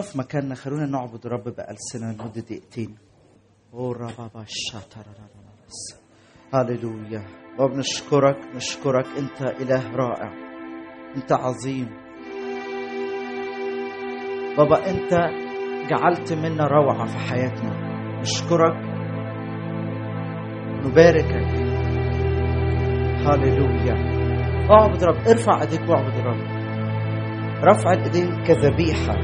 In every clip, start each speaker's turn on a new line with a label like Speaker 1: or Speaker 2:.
Speaker 1: نقف مكاننا خلونا نعبد الرب بألسنة لمدة دقيقتين أو ربابا شاتارارارارس. هللويا رب نشكرك نشكرك أنت إله رائع أنت عظيم بابا أنت جعلت منا روعة في حياتنا نشكرك نباركك هللويا اعبد رب ارفع ايديك واعبد الرب رفع الايدين كذبيحه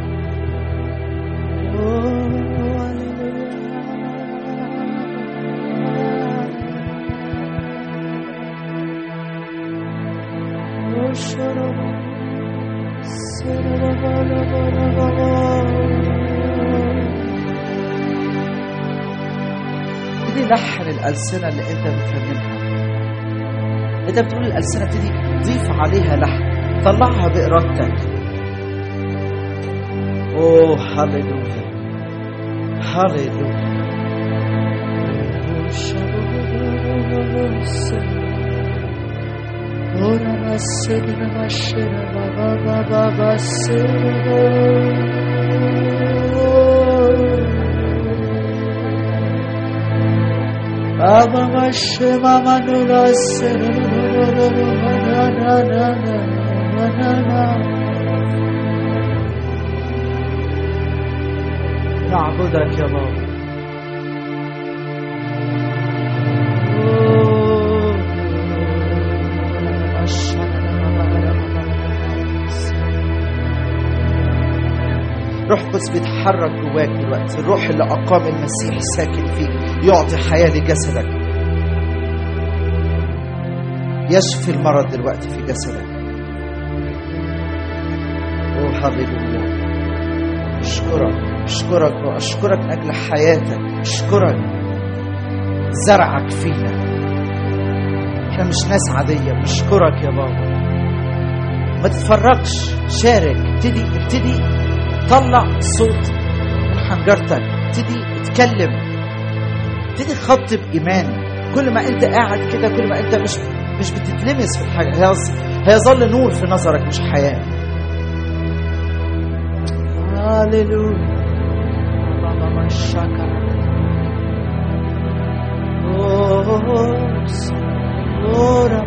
Speaker 1: ابتدي لحن الألسنة اللي أنت بترنمها أنت بتقول الألسنة ابتدي ضيف عليها لحن طلعها بإرادتك أوه هللويا هللويا Baba mashe mama nura sere na na na na na na نعبدك يا بابا روح قدس بيتحرك جواك دلوقتي الروح اللي اقام المسيح ساكن فيك يعطي حياه لجسدك يشفي المرض دلوقتي في جسدك اوه هللويا اشكرك اشكرك واشكرك من اجل حياتك اشكرك زرعك فينا احنا مش ناس عاديه بنشكرك يا بابا ما تتفرجش شارك ابتدي ابتدي طلع صوت من حنجرتك ابتدي اتكلم ابتدي خطب ايمان كل ما انت قاعد كده كل ما انت مش مش بتتلمس في الحاجه هيظ- هيظل نور في نظرك مش حياه هاليلويا بابا ما شكرا ora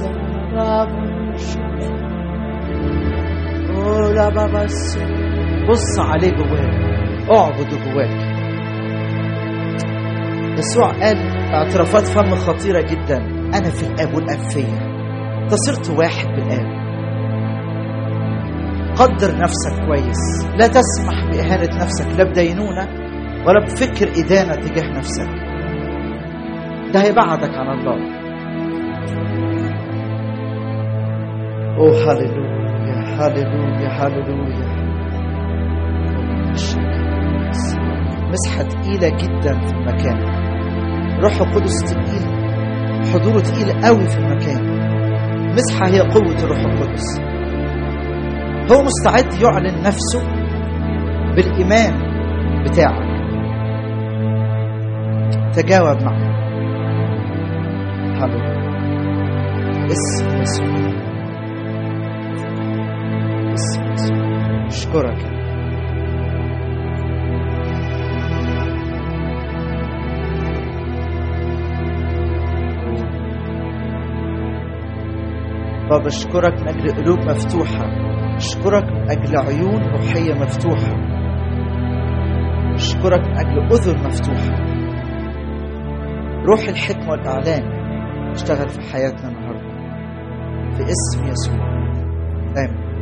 Speaker 1: ora بابا بص عليه جواك اعبده جواك يسوع قال اعترافات فم خطيرة جدا أنا في الآب والآب فيا أنت صرت واحد بالآب قدر نفسك كويس لا تسمح بإهانة نفسك لا بدينونة ولا بفكر إدانة تجاه نفسك ده هيبعدك عن الله أوه هللويا هللويا هللويا مسحة تقيلة جدا في المكان روح القدس تقيل حضوره تقيل قوي في المكان مسحة هي قوة الروح القدس هو مستعد يعلن نفسه بالإيمان بتاعك تجاوب معه هللويا اسم يسوع اسم يسوع اشكرك يا رب. بابا اشكرك من اجل قلوب مفتوحه اشكرك من اجل عيون روحيه مفتوحه اشكرك من اجل اذن مفتوحه روح الحكمه والاعلان اشتغل في حياتنا النهارده في اسم يسوع امين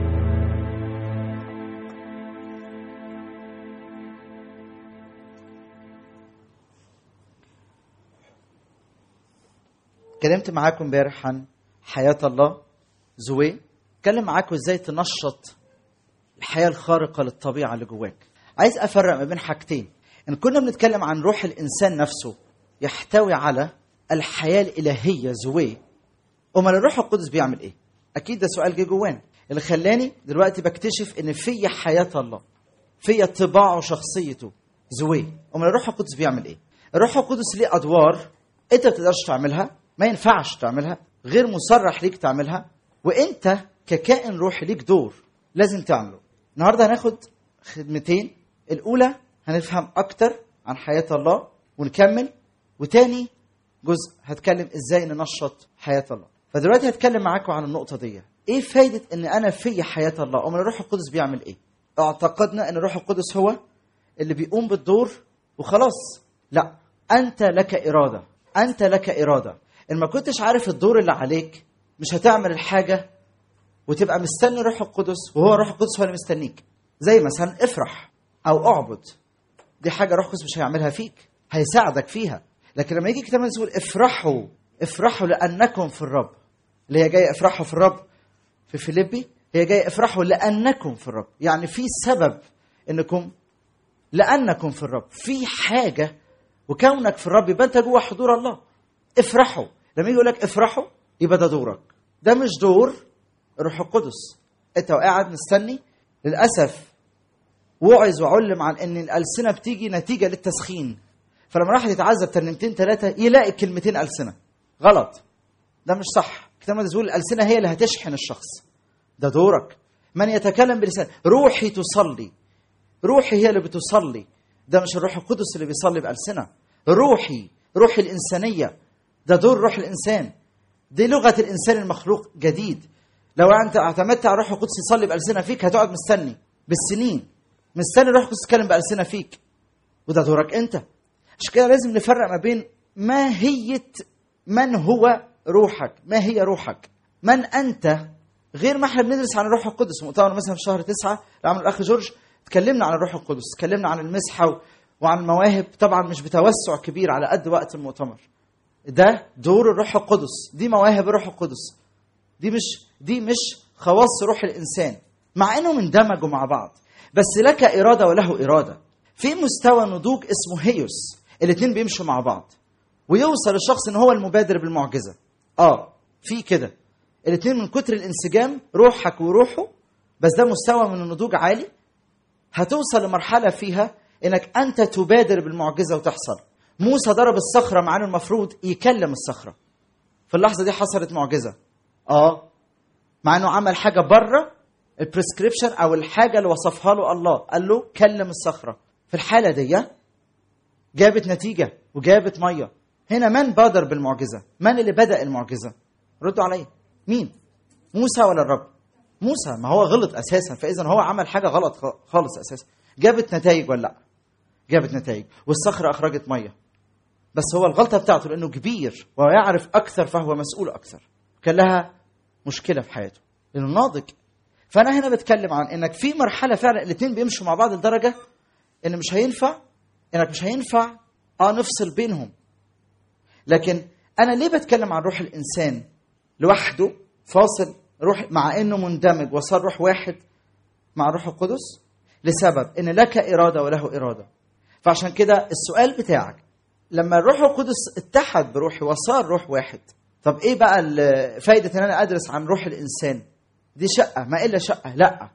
Speaker 1: اتكلمت معاكم امبارح عن حياة الله زوي اتكلم معاكم ازاي تنشط الحياة الخارقة للطبيعة اللي جواك عايز افرق ما بين حاجتين ان كنا بنتكلم عن روح الانسان نفسه يحتوي على الحياة الإلهية زوي امال الروح القدس بيعمل ايه اكيد ده سؤال جه جوانا اللي خلاني دلوقتي بكتشف ان فيا حياة الله فيا طباعه وشخصيته زوي امال الروح القدس بيعمل ايه الروح القدس ليه ادوار انت ما بتقدرش تعملها ما ينفعش تعملها غير مصرح ليك تعملها وانت ككائن روحي ليك دور لازم تعمله النهارده هناخد خدمتين الاولى هنفهم اكتر عن حياه الله ونكمل وتاني جزء هتكلم ازاي ننشط حياه الله فدلوقتي هتكلم معاكم عن النقطه دي ايه فايده ان انا في حياه الله امال الروح القدس بيعمل ايه اعتقدنا ان الروح القدس هو اللي بيقوم بالدور وخلاص لا انت لك اراده انت لك اراده ان ما كنتش عارف الدور اللي عليك مش هتعمل الحاجه وتبقى مستني الروح القدس وهو الروح القدس هو اللي مستنيك زي مثلا افرح او اعبد دي حاجه الروح القدس مش هيعملها فيك هيساعدك فيها لكن لما يجي كتاب يقول افرحوا افرحوا لانكم في الرب اللي هي جايه افرحوا في الرب في فيليبي هي جايه افرحوا لانكم في الرب يعني في سبب انكم لانكم في الرب في حاجه وكونك في الرب يبقى انت جوه حضور الله افرحوا لما يجي يقول لك افرحوا يبقى ده دورك ده مش دور الروح القدس انت وقاعد مستني للاسف وعظ وعلم عن ان الالسنه بتيجي نتيجه للتسخين فلما راح يتعذب ترنيمتين ثلاثه يلاقي كلمتين السنه غلط ده مش صح كتاب المقدس بيقول الالسنه هي اللي هتشحن الشخص ده دورك من يتكلم بلسان روحي تصلي روحي هي اللي بتصلي ده مش الروح القدس اللي بيصلي بألسنة روحي روحي الإنسانية ده دور روح الإنسان دي لغة الإنسان المخلوق جديد لو أنت اعتمدت على الروح القدس يصلي بألسنة فيك هتقعد مستني بالسنين مستني الروح القدس يتكلم بألسنة فيك وده دورك أنت عشان كده لازم نفرق ما بين ماهية من هو روحك ما هي روحك من أنت غير ما احنا بندرس عن الروح القدس مؤتمر مثلا في شهر تسعة اللي عمل الأخ جورج اتكلمنا عن الروح القدس اتكلمنا عن المسحة وعن المواهب طبعا مش بتوسع كبير على قد وقت المؤتمر ده دور الروح القدس دي مواهب الروح القدس دي مش دي مش خواص روح الانسان مع انهم اندمجوا مع بعض بس لك اراده وله اراده في مستوى نضوج اسمه هيوس الاثنين بيمشوا مع بعض ويوصل الشخص ان هو المبادر بالمعجزه اه في كده الاثنين من كتر الانسجام روحك وروحه بس ده مستوى من النضوج عالي هتوصل لمرحلة فيها انك انت تبادر بالمعجزة وتحصل موسى ضرب الصخرة مع انه المفروض يكلم الصخرة في اللحظة دي حصلت معجزة اه مع انه عمل حاجة بره البريسكريبشن او الحاجة اللي وصفها له الله قال له كلم الصخرة في الحالة دي جابت نتيجة وجابت مية هنا من بادر بالمعجزة من اللي بدأ المعجزة ردوا عليا مين موسى ولا الرب موسى ما هو غلط اساسا فاذا هو عمل حاجه غلط خالص اساسا جابت نتائج ولا لا جابت نتائج والصخره اخرجت ميه بس هو الغلطه بتاعته لانه كبير ويعرف اكثر فهو مسؤول اكثر كان لها مشكله في حياته لانه ناضج فانا هنا بتكلم عن انك في مرحله فعلا الاثنين بيمشوا مع بعض لدرجه ان مش هينفع انك مش هينفع اه نفصل بينهم لكن انا ليه بتكلم عن روح الانسان لوحده فاصل روح مع انه مندمج وصار روح واحد مع الروح القدس لسبب ان لك اراده وله اراده فعشان كده السؤال بتاعك لما الروح القدس اتحد بروحي وصار روح واحد طب ايه بقى فايده ان انا ادرس عن روح الانسان دي شقه ما الا شقه لا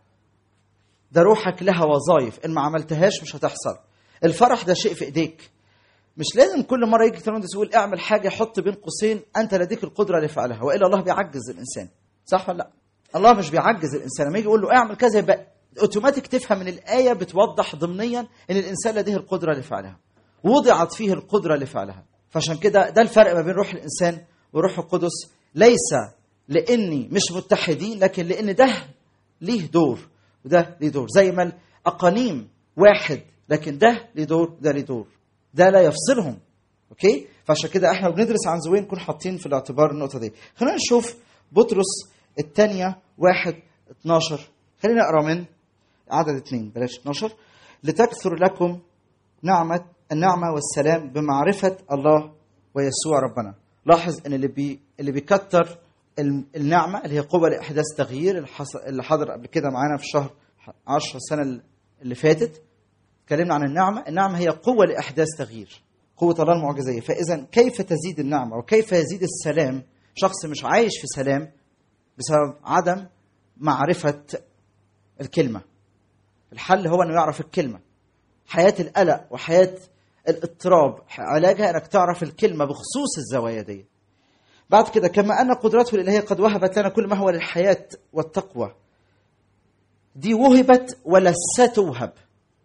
Speaker 1: ده روحك لها وظائف ان ما عملتهاش مش هتحصل الفرح ده شيء في ايديك مش لازم كل مره يجي كلام يقول اعمل حاجه حط بين قوسين انت لديك القدره لفعلها والا الله بيعجز الانسان صح ولا لا الله مش بيعجز الانسان لما يجي يقول له اعمل كذا يبقى اوتوماتيك تفهم من الايه بتوضح ضمنيا ان الانسان لديه القدره لفعلها وضعت فيه القدره لفعلها فعشان كده ده الفرق ما بين روح الانسان وروح القدس ليس لاني مش متحدين لكن لان ده ليه دور وده ليه دور زي ما الاقانيم واحد لكن ده ليه دور ده ليه دور ده لا يفصلهم اوكي فعشان كده احنا بندرس عن زوين نكون حاطين في الاعتبار النقطه دي خلينا نشوف بطرس الثانية واحد 12 خلينا نقرا من عدد اثنين بلاش 12 لتكثر لكم نعمة النعمة والسلام بمعرفة الله ويسوع ربنا لاحظ ان اللي بي اللي بيكتر النعمة اللي هي قوة لإحداث تغيير اللي حضر قبل كده معانا في شهر 10 السنة اللي فاتت اتكلمنا عن النعمة النعمة هي قوة لإحداث تغيير قوة الله المعجزية فإذا كيف تزيد النعمة وكيف يزيد السلام شخص مش عايش في سلام بسبب عدم معرفة الكلمة الحل هو أنه يعرف الكلمة حياة القلق وحياة الاضطراب علاجها أنك تعرف الكلمة بخصوص الزوايا دي بعد كده كما أن قدرته الإلهية قد وهبت لنا كل ما هو للحياة والتقوى دي وهبت ولا ستوهب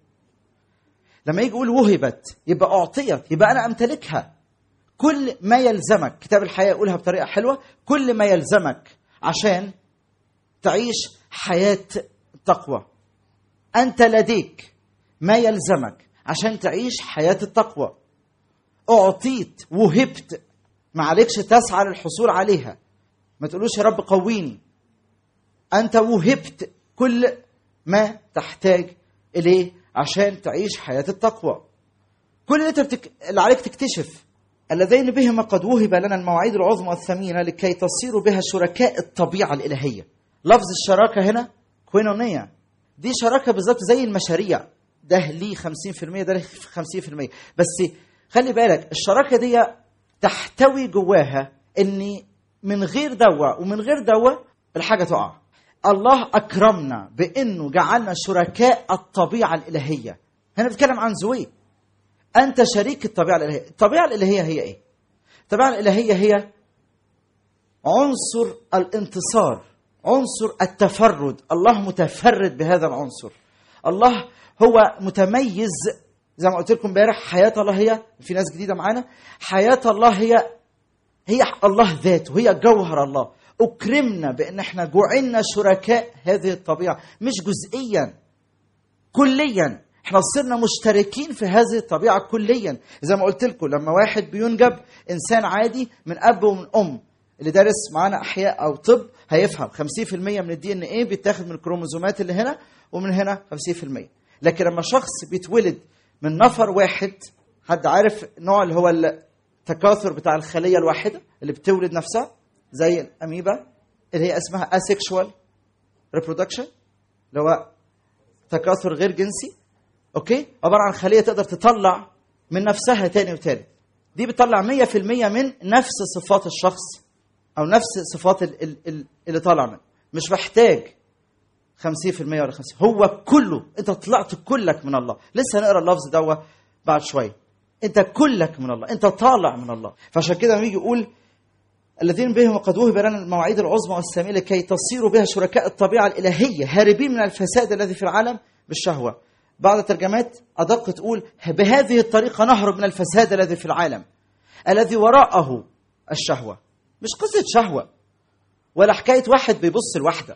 Speaker 1: لما يجي يقول وهبت يبقى اعطيت يبقى انا امتلكها كل ما يلزمك كتاب الحياه يقولها بطريقه حلوه كل ما يلزمك عشان تعيش حياه تقوى انت لديك ما يلزمك عشان تعيش حياه التقوى اعطيت وهبت ما عليكش تسعى للحصول عليها ما تقولوش يا رب قويني انت وهبت كل ما تحتاج اليه عشان تعيش حياه التقوى كل اللي انت بتك... اللي عليك تكتشف اللذين بهما قد وهب لنا المواعيد العظمى والثمينه لكي تصيروا بها شركاء الطبيعه الالهيه لفظ الشراكه هنا كوينونيا دي شراكه بالظبط زي المشاريع ده ليه 50% ده ليه 50% بس خلي بالك الشراكه دي تحتوي جواها ان من غير دواء ومن غير دواء الحاجه تقع الله اكرمنا بانه جعلنا شركاء الطبيعه الالهيه هنا بنتكلم عن زوي انت شريك الطبيعه الالهيه الطبيعه الالهيه هي ايه الطبيعه الالهيه هي عنصر الانتصار عنصر التفرد الله متفرد بهذا العنصر الله هو متميز زي ما قلت لكم امبارح حياه الله هي في ناس جديده معانا حياه الله هي هي الله ذاته هي جوهر الله اكرمنا بان احنا جعلنا شركاء هذه الطبيعه مش جزئيا كليا احنا صرنا مشتركين في هذه الطبيعه كليا زي ما قلت لكم لما واحد بينجب انسان عادي من اب ومن ام اللي دارس معانا احياء او طب هيفهم 50% من الدي ان ايه بيتاخد من الكروموزومات اللي هنا ومن هنا 50% لكن لما شخص بيتولد من نفر واحد حد عارف النوع اللي هو التكاثر بتاع الخليه الواحده اللي بتولد نفسها زي الاميبا اللي هي اسمها asexual reproduction اللي هو تكاثر غير جنسي اوكي عباره عن خليه تقدر تطلع من نفسها تاني وتالت دي بتطلع 100% من نفس صفات الشخص او نفس صفات ال- ال- ال- اللي طالع منه مش محتاج 50% ولا 50 هو كله انت طلعت كلك من الله لسه هنقرا اللفظ دوا بعد شويه انت كلك من الله انت طالع من الله فعشان كده لما يجي يقول الذين بهم قد وهب لنا المواعيد العظمى والساميه لكي تصيروا بها شركاء الطبيعه الالهيه هاربين من الفساد الذي في العالم بالشهوه بعض الترجمات ادق تقول بهذه الطريقه نهرب من الفساد الذي في العالم الذي وراءه الشهوه مش قصه شهوه ولا حكايه واحد بيبص لواحده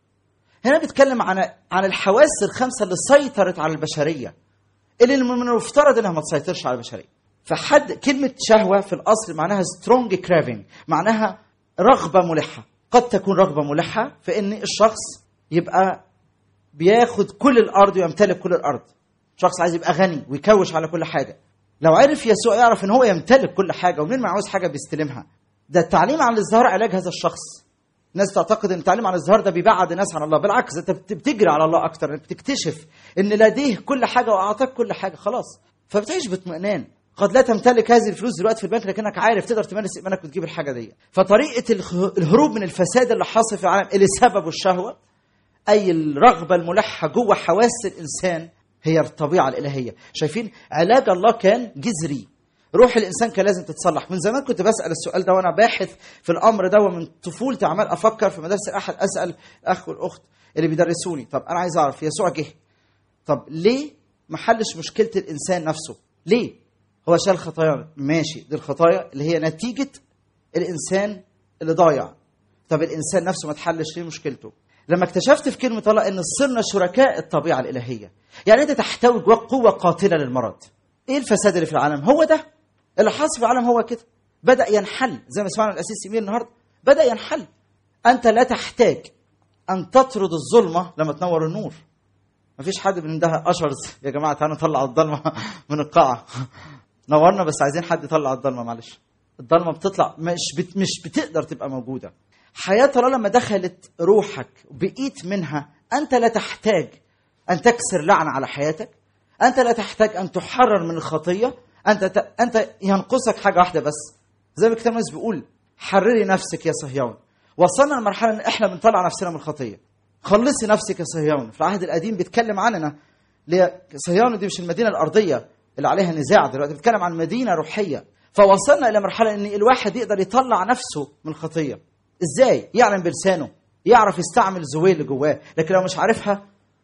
Speaker 1: هنا بيتكلم عن عن الحواس الخمسه اللي سيطرت على البشريه اللي من المفترض انها ما تسيطرش على البشريه فحد كلمه شهوه في الاصل معناها سترونج كرافينج معناها رغبه ملحه قد تكون رغبه ملحه في ان الشخص يبقى بياخد كل الارض ويمتلك كل الارض شخص عايز يبقى غني ويكوش على كل حاجه لو عرف يسوع يعرف ان هو يمتلك كل حاجه ومين ما عاوز حاجه بيستلمها ده التعليم عن الازدهار علاج هذا الشخص الناس تعتقد ان التعليم عن الازدهار ده بيبعد الناس عن الله بالعكس انت بت- بتجري على الله اكتر انت بتكتشف ان لديه كل حاجه واعطاك كل حاجه خلاص فبتعيش باطمئنان قد لا تمتلك هذه الفلوس دلوقتي في البنك لكنك عارف تقدر تمارس ايمانك وتجيب الحاجه دي فطريقه الخ- الهروب من الفساد اللي حاصل في العالم اللي سببه الشهوه اي الرغبه الملحه جوه حواس الانسان هي الطبيعه الالهيه شايفين علاج الله كان جذري روح الانسان كان لازم تتصلح من زمان كنت بسال السؤال ده وانا باحث في الامر ده ومن طفولتي عمال افكر في مدارس الاحد اسال الاخ والاخت اللي بيدرسوني طب انا عايز اعرف يسوع جه طب ليه ما حلش مشكله الانسان نفسه ليه هو شال خطايا ماشي دي الخطايا اللي هي نتيجه الانسان اللي ضايع طب الانسان نفسه ما تحلش ليه مشكلته لما اكتشفت في كلمه الله ان صرنا شركاء الطبيعه الالهيه يعني انت تحتوي جواك قوه قاتله للمرض ايه الفساد اللي في العالم هو ده اللي حاصل في العالم هو كده بدا ينحل زي ما سمعنا الاسيس سمير النهارده بدا ينحل انت لا تحتاج ان تطرد الظلمه لما تنور النور مفيش حد من ده اشرز يا جماعه تعالوا نطلع الضلمه من القاعه نورنا بس عايزين حد يطلع الضلمه معلش الضلمه بتطلع مش بت مش بتقدر تبقى موجوده حياه الله لما دخلت روحك وبقيت منها انت لا تحتاج ان تكسر لعنه على حياتك انت لا تحتاج ان تحرر من الخطيه انت ت... انت ينقصك حاجه واحده بس زي ما الكتاب المقدس بيقول حرري نفسك يا صهيون وصلنا لمرحله ان احنا بنطلع نفسنا من الخطيه خلصي نفسك يا صهيون في العهد القديم بيتكلم عننا اللي صهيون دي مش المدينه الارضيه اللي عليها نزاع دلوقتي بيتكلم عن مدينه روحيه فوصلنا الى مرحله ان الواحد يقدر يطلع نفسه من الخطيه ازاي يعلم بلسانه يعرف يستعمل زويه اللي جواه لكن لو مش عارفها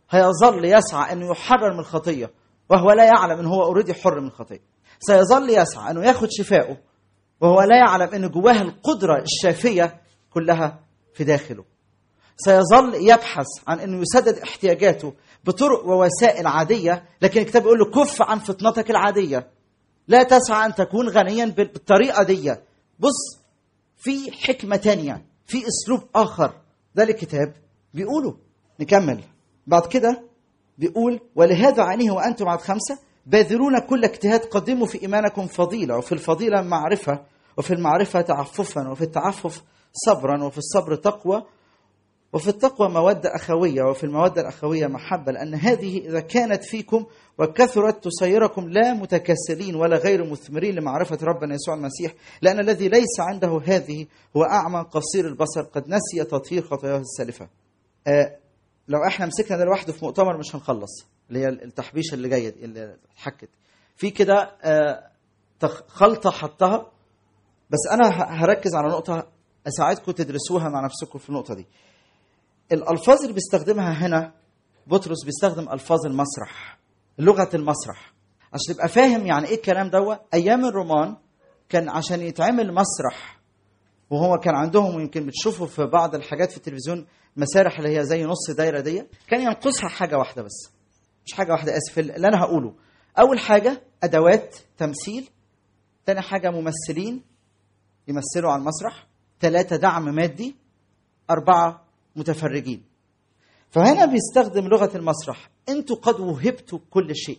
Speaker 1: هيظل يسعى انه يحرر من الخطيه وهو لا يعلم ان هو اوريدي حر من الخطيه سيظل يسعى انه ياخد شفائه وهو لا يعلم ان جواه القدره الشافيه كلها في داخله سيظل يبحث عن انه يسدد احتياجاته بطرق ووسائل عاديه لكن الكتاب يقول له كف عن فطنتك العاديه لا تسعى ان تكون غنيا بالطريقه دي بص في حكمه تانية في اسلوب اخر ده الكتاب بيقوله نكمل بعد كده بيقول ولهذا عينه وانتم عاد خمسه باذلون كل اجتهاد قدموا في ايمانكم فضيله وفي الفضيله معرفه وفي المعرفه تعففا وفي التعفف صبرا وفي الصبر تقوى وفي التقوى مودة أخوية وفي المودة الأخوية محبة لأن هذه إذا كانت فيكم وكثرت تسيركم لا متكاسلين ولا غير مثمرين لمعرفة ربنا يسوع المسيح لأن الذي ليس عنده هذه هو أعمى قصير البصر قد نسي تطهير خطاياه السالفة آه لو احنا مسكنا ده لوحده في مؤتمر مش هنخلص اللي هي التحبيشه اللي جايه دي اللي اتحكت في كده آه خلطه حطها بس انا هركز على نقطه اساعدكم تدرسوها مع نفسكم في النقطه دي الالفاظ اللي بيستخدمها هنا بطرس بيستخدم الفاظ المسرح لغه المسرح عشان تبقى فاهم يعني ايه الكلام دوت ايام الرومان كان عشان يتعمل مسرح وهو كان عندهم ويمكن بتشوفوا في بعض الحاجات في التلفزيون مسارح اللي هي زي نص دايره دي كان ينقصها حاجه واحده بس مش حاجه واحده اسف اللي انا هقوله اول حاجه ادوات تمثيل تاني حاجه ممثلين يمثلوا على المسرح ثلاثه دعم مادي اربعه متفرجين فهنا بيستخدم لغه المسرح انتوا قد وهبتوا كل شيء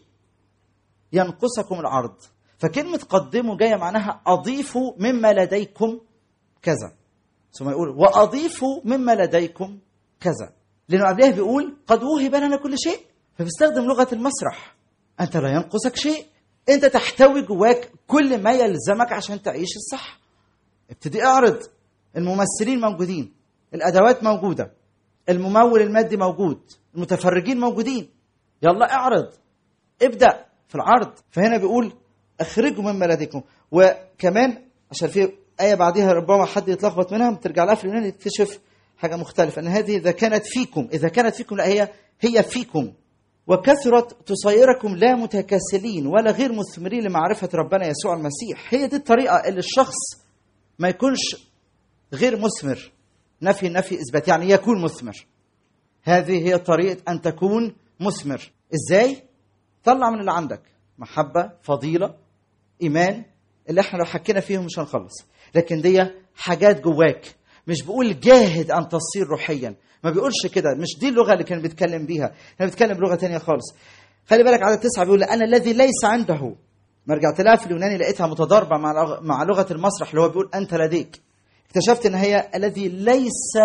Speaker 1: ينقصكم العرض فكلمه قدموا جايه معناها اضيفوا مما لديكم كذا ثم يقول واضيفوا مما لديكم كذا لانه قبلها بيقول قد وهب لنا كل شيء فبيستخدم لغه المسرح انت لا ينقصك شيء انت تحتوي جواك كل ما يلزمك عشان تعيش الصح ابتدي اعرض الممثلين موجودين الادوات موجوده الممول المادي موجود المتفرجين موجودين يلا اعرض ابدا في العرض فهنا بيقول اخرجوا مما لديكم وكمان عشان في آية بعديها ربما حد يتلخبط منها ترجع لها في اليونان يكتشف حاجة مختلفة أن هذه إذا كانت فيكم إذا كانت فيكم لا هي هي فيكم وكثرت تصيركم لا متكاسلين ولا غير مثمرين لمعرفة ربنا يسوع المسيح هي دي الطريقة اللي الشخص ما يكونش غير مثمر نفي نفي إثبات يعني يكون مثمر هذه هي طريقة أن تكون مثمر إزاي؟ طلع من اللي عندك محبة فضيلة إيمان اللي احنا لو حكينا فيهم مش هنخلص لكن دي حاجات جواك مش بقول جاهد ان تصير روحيا ما بيقولش كده مش دي اللغه اللي كان بيتكلم بيها كان بيتكلم بلغه تانية خالص خلي بالك عدد تسعة بيقول انا الذي ليس عنده ما رجعت لها في اليوناني لقيتها متضاربه مع مع لغه المسرح اللي هو بيقول انت لديك اكتشفت ان هي الذي ليس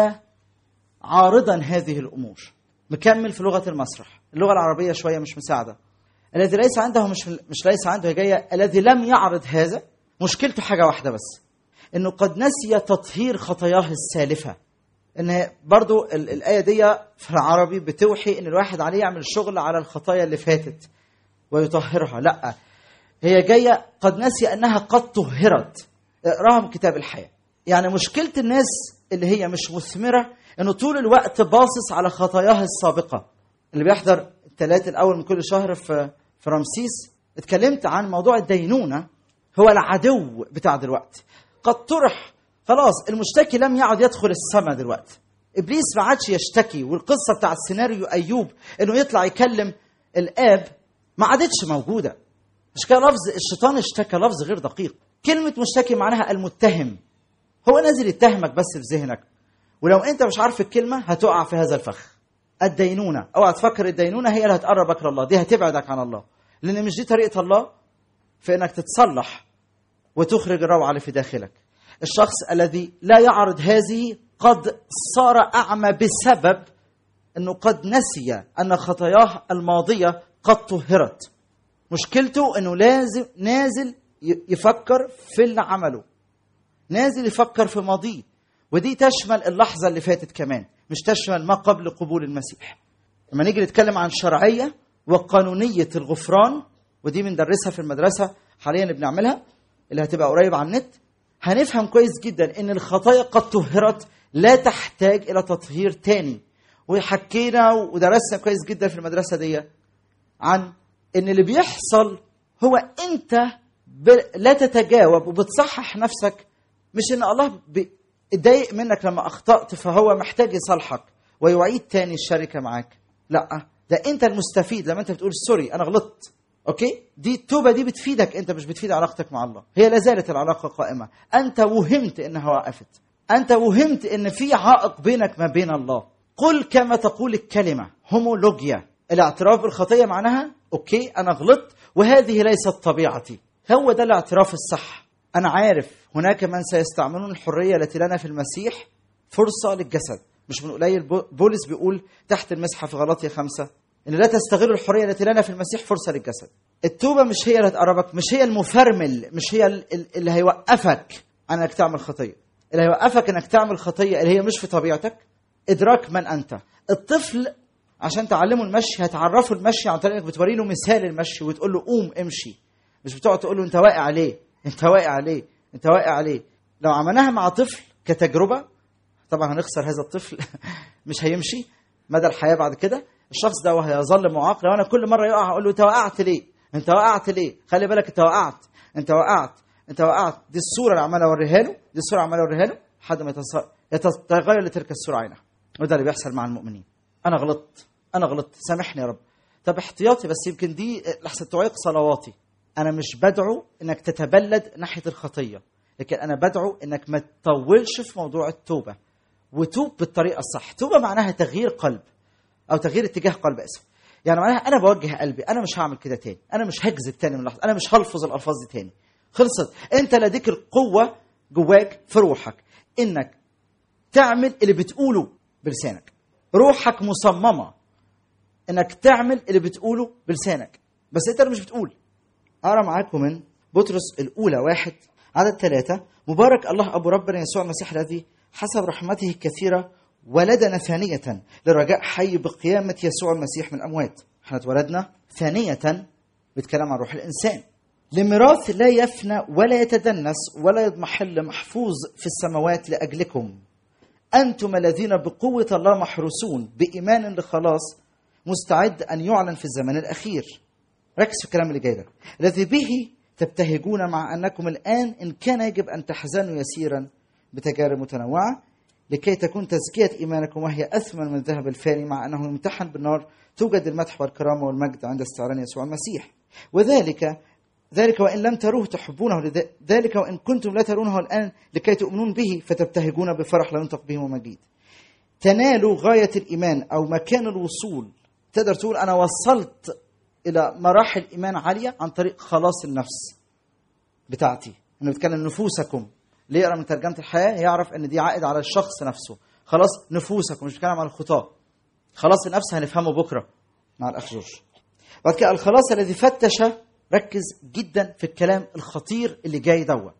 Speaker 1: عارضا هذه الامور مكمل في لغه المسرح اللغه العربيه شويه مش مساعده الذي ليس عنده مش مش ليس عنده هي جايه الذي لم يعرض هذا مشكلته حاجه واحده بس انه قد نسي تطهير خطاياه السالفه ان برضو الايه دي في العربي بتوحي ان الواحد عليه يعمل شغل على الخطايا اللي فاتت ويطهرها لا هي جايه قد نسي انها قد طهرت اقراها من كتاب الحياه يعني مشكله الناس اللي هي مش مثمره انه طول الوقت باصص على خطاياه السابقه اللي بيحضر الثلاث الاول من كل شهر في في رمسيس اتكلمت عن موضوع الدينونه هو العدو بتاع دلوقتي قد طرح خلاص المشتكي لم يعد يدخل السماء دلوقتي ابليس ما عادش يشتكي والقصه بتاع السيناريو ايوب انه يطلع يكلم الاب ما عادتش موجوده مش كده لفظ الشيطان اشتكى لفظ غير دقيق كلمه مشتكي معناها المتهم هو نازل يتهمك بس في ذهنك ولو انت مش عارف الكلمه هتقع في هذا الفخ الدينونه اوعى تفكر الدينونه هي اللي هتقربك لله دي هتبعدك عن الله لان مش دي طريقه الله في انك تتصلح وتخرج الروعه اللي في داخلك الشخص الذي لا يعرض هذه قد صار اعمى بسبب انه قد نسي ان خطاياه الماضيه قد طهرت مشكلته انه لازم نازل يفكر في اللي عمله نازل يفكر في ماضيه ودي تشمل اللحظه اللي فاتت كمان مش تشمل ما قبل قبول المسيح لما نيجي نتكلم عن شرعيه وقانونيه الغفران ودي بندرسها في المدرسه حاليا اللي بنعملها اللي هتبقى قريب على النت هنفهم كويس جدا ان الخطايا قد طهرت لا تحتاج الى تطهير تاني وحكينا ودرسنا كويس جدا في المدرسه دي عن ان اللي بيحصل هو انت ب... لا تتجاوب وبتصحح نفسك مش ان الله اتضايق منك لما اخطات فهو محتاج يصالحك ويعيد تاني الشركه معاك لا ده انت المستفيد لما انت بتقول سوري انا غلطت اوكي دي التوبه دي بتفيدك انت مش بتفيد علاقتك مع الله هي لا زالت العلاقه قائمه انت وهمت انها وقفت انت وهمت ان في عائق بينك ما بين الله قل كما تقول الكلمه هومولوجيا الاعتراف بالخطيه معناها اوكي انا غلطت وهذه ليست طبيعتي هو ده الاعتراف الصح انا عارف هناك من سيستعملون الحريه التي لنا في المسيح فرصه للجسد مش من قليل بولس بيقول تحت المسحه في غلطيه خمسه ان لا تستغلوا الحريه التي لنا في المسيح فرصه للجسد التوبه مش هي اللي تقربك مش هي المفرمل مش هي اللي هيوقفك عن انك تعمل خطيه اللي هيوقفك انك تعمل خطيه اللي هي مش في طبيعتك ادراك من انت الطفل عشان تعلمه المشي هتعرفه المشي عن طريق انك بتوري له مثال المشي وتقول له قوم امشي مش بتقعد تقول له انت واقع عليه انت واقع عليه انت واقع عليه لو عملناها مع طفل كتجربه طبعا هنخسر هذا الطفل مش هيمشي مدى الحياه بعد كده الشخص ده هيظل معاق لو انا كل مره يقع اقول له انت وقعت ليه انت وقعت ليه خلي بالك انت وقعت انت وقعت انت وقعت دي الصوره اللي عمال اوريها له دي الصوره عمال اوريها له لحد ما يتغير لتلك الصوره عينها وده اللي بيحصل مع المؤمنين انا غلطت انا غلطت سامحني يا رب طب احتياطي بس يمكن دي لحسن تعيق صلواتي انا مش بدعو انك تتبلد ناحيه الخطيه لكن انا بدعو انك ما تطولش في موضوع التوبه وتوب بالطريقه الصح توبه معناها تغيير قلب او تغيير اتجاه قلب اسف يعني معناها انا بوجه قلبي انا مش هعمل كده تاني انا مش هكذب تاني من لحظه انا مش هلفظ الالفاظ دي تاني خلصت انت لديك القوه جواك في روحك انك تعمل اللي بتقوله بلسانك روحك مصممه انك تعمل اللي بتقوله بلسانك بس انت اللي مش بتقول اقرا معاكم من بطرس الاولى واحد عدد ثلاثة مبارك الله أبو ربنا يسوع المسيح الذي حسب رحمته الكثيرة ولدنا ثانية لرجاء حي بقيامة يسوع المسيح من الأموات احنا اتولدنا ثانية بيتكلم عن روح الإنسان لميراث لا يفنى ولا يتدنس ولا يضمحل محفوظ في السماوات لأجلكم أنتم الذين بقوة الله محروسون بإيمان لخلاص مستعد أن يعلن في الزمن الأخير ركز في الكلام اللي جاي ده الذي به تبتهجون مع أنكم الآن إن كان يجب أن تحزنوا يسيرا بتجارب متنوعة لكي تكون تزكية إيمانكم وهي أثمن من الذهب الفاني مع أنه يمتحن بالنار توجد المدح والكرامة والمجد عند استعلان يسوع المسيح وذلك ذلك وإن لم تروه تحبونه ذلك وإن كنتم لا ترونه الآن لكي تؤمنون به فتبتهجون بفرح لا ينطق به ومجيد تنالوا غاية الإيمان أو مكان الوصول تقدر تقول أنا وصلت إلى مراحل إيمان عالية عن طريق خلاص النفس بتاعتي إنه بيتكلم نفوسكم اللي يقرا من ترجمه الحياه يعرف ان دي عائد على الشخص نفسه خلاص نفوسكم مش بتكلم عن الخطاه خلاص النفس هنفهمه بكره مع الاخ جورج بعد كده الخلاص الذي فتش ركز جدا في الكلام الخطير اللي جاي دوا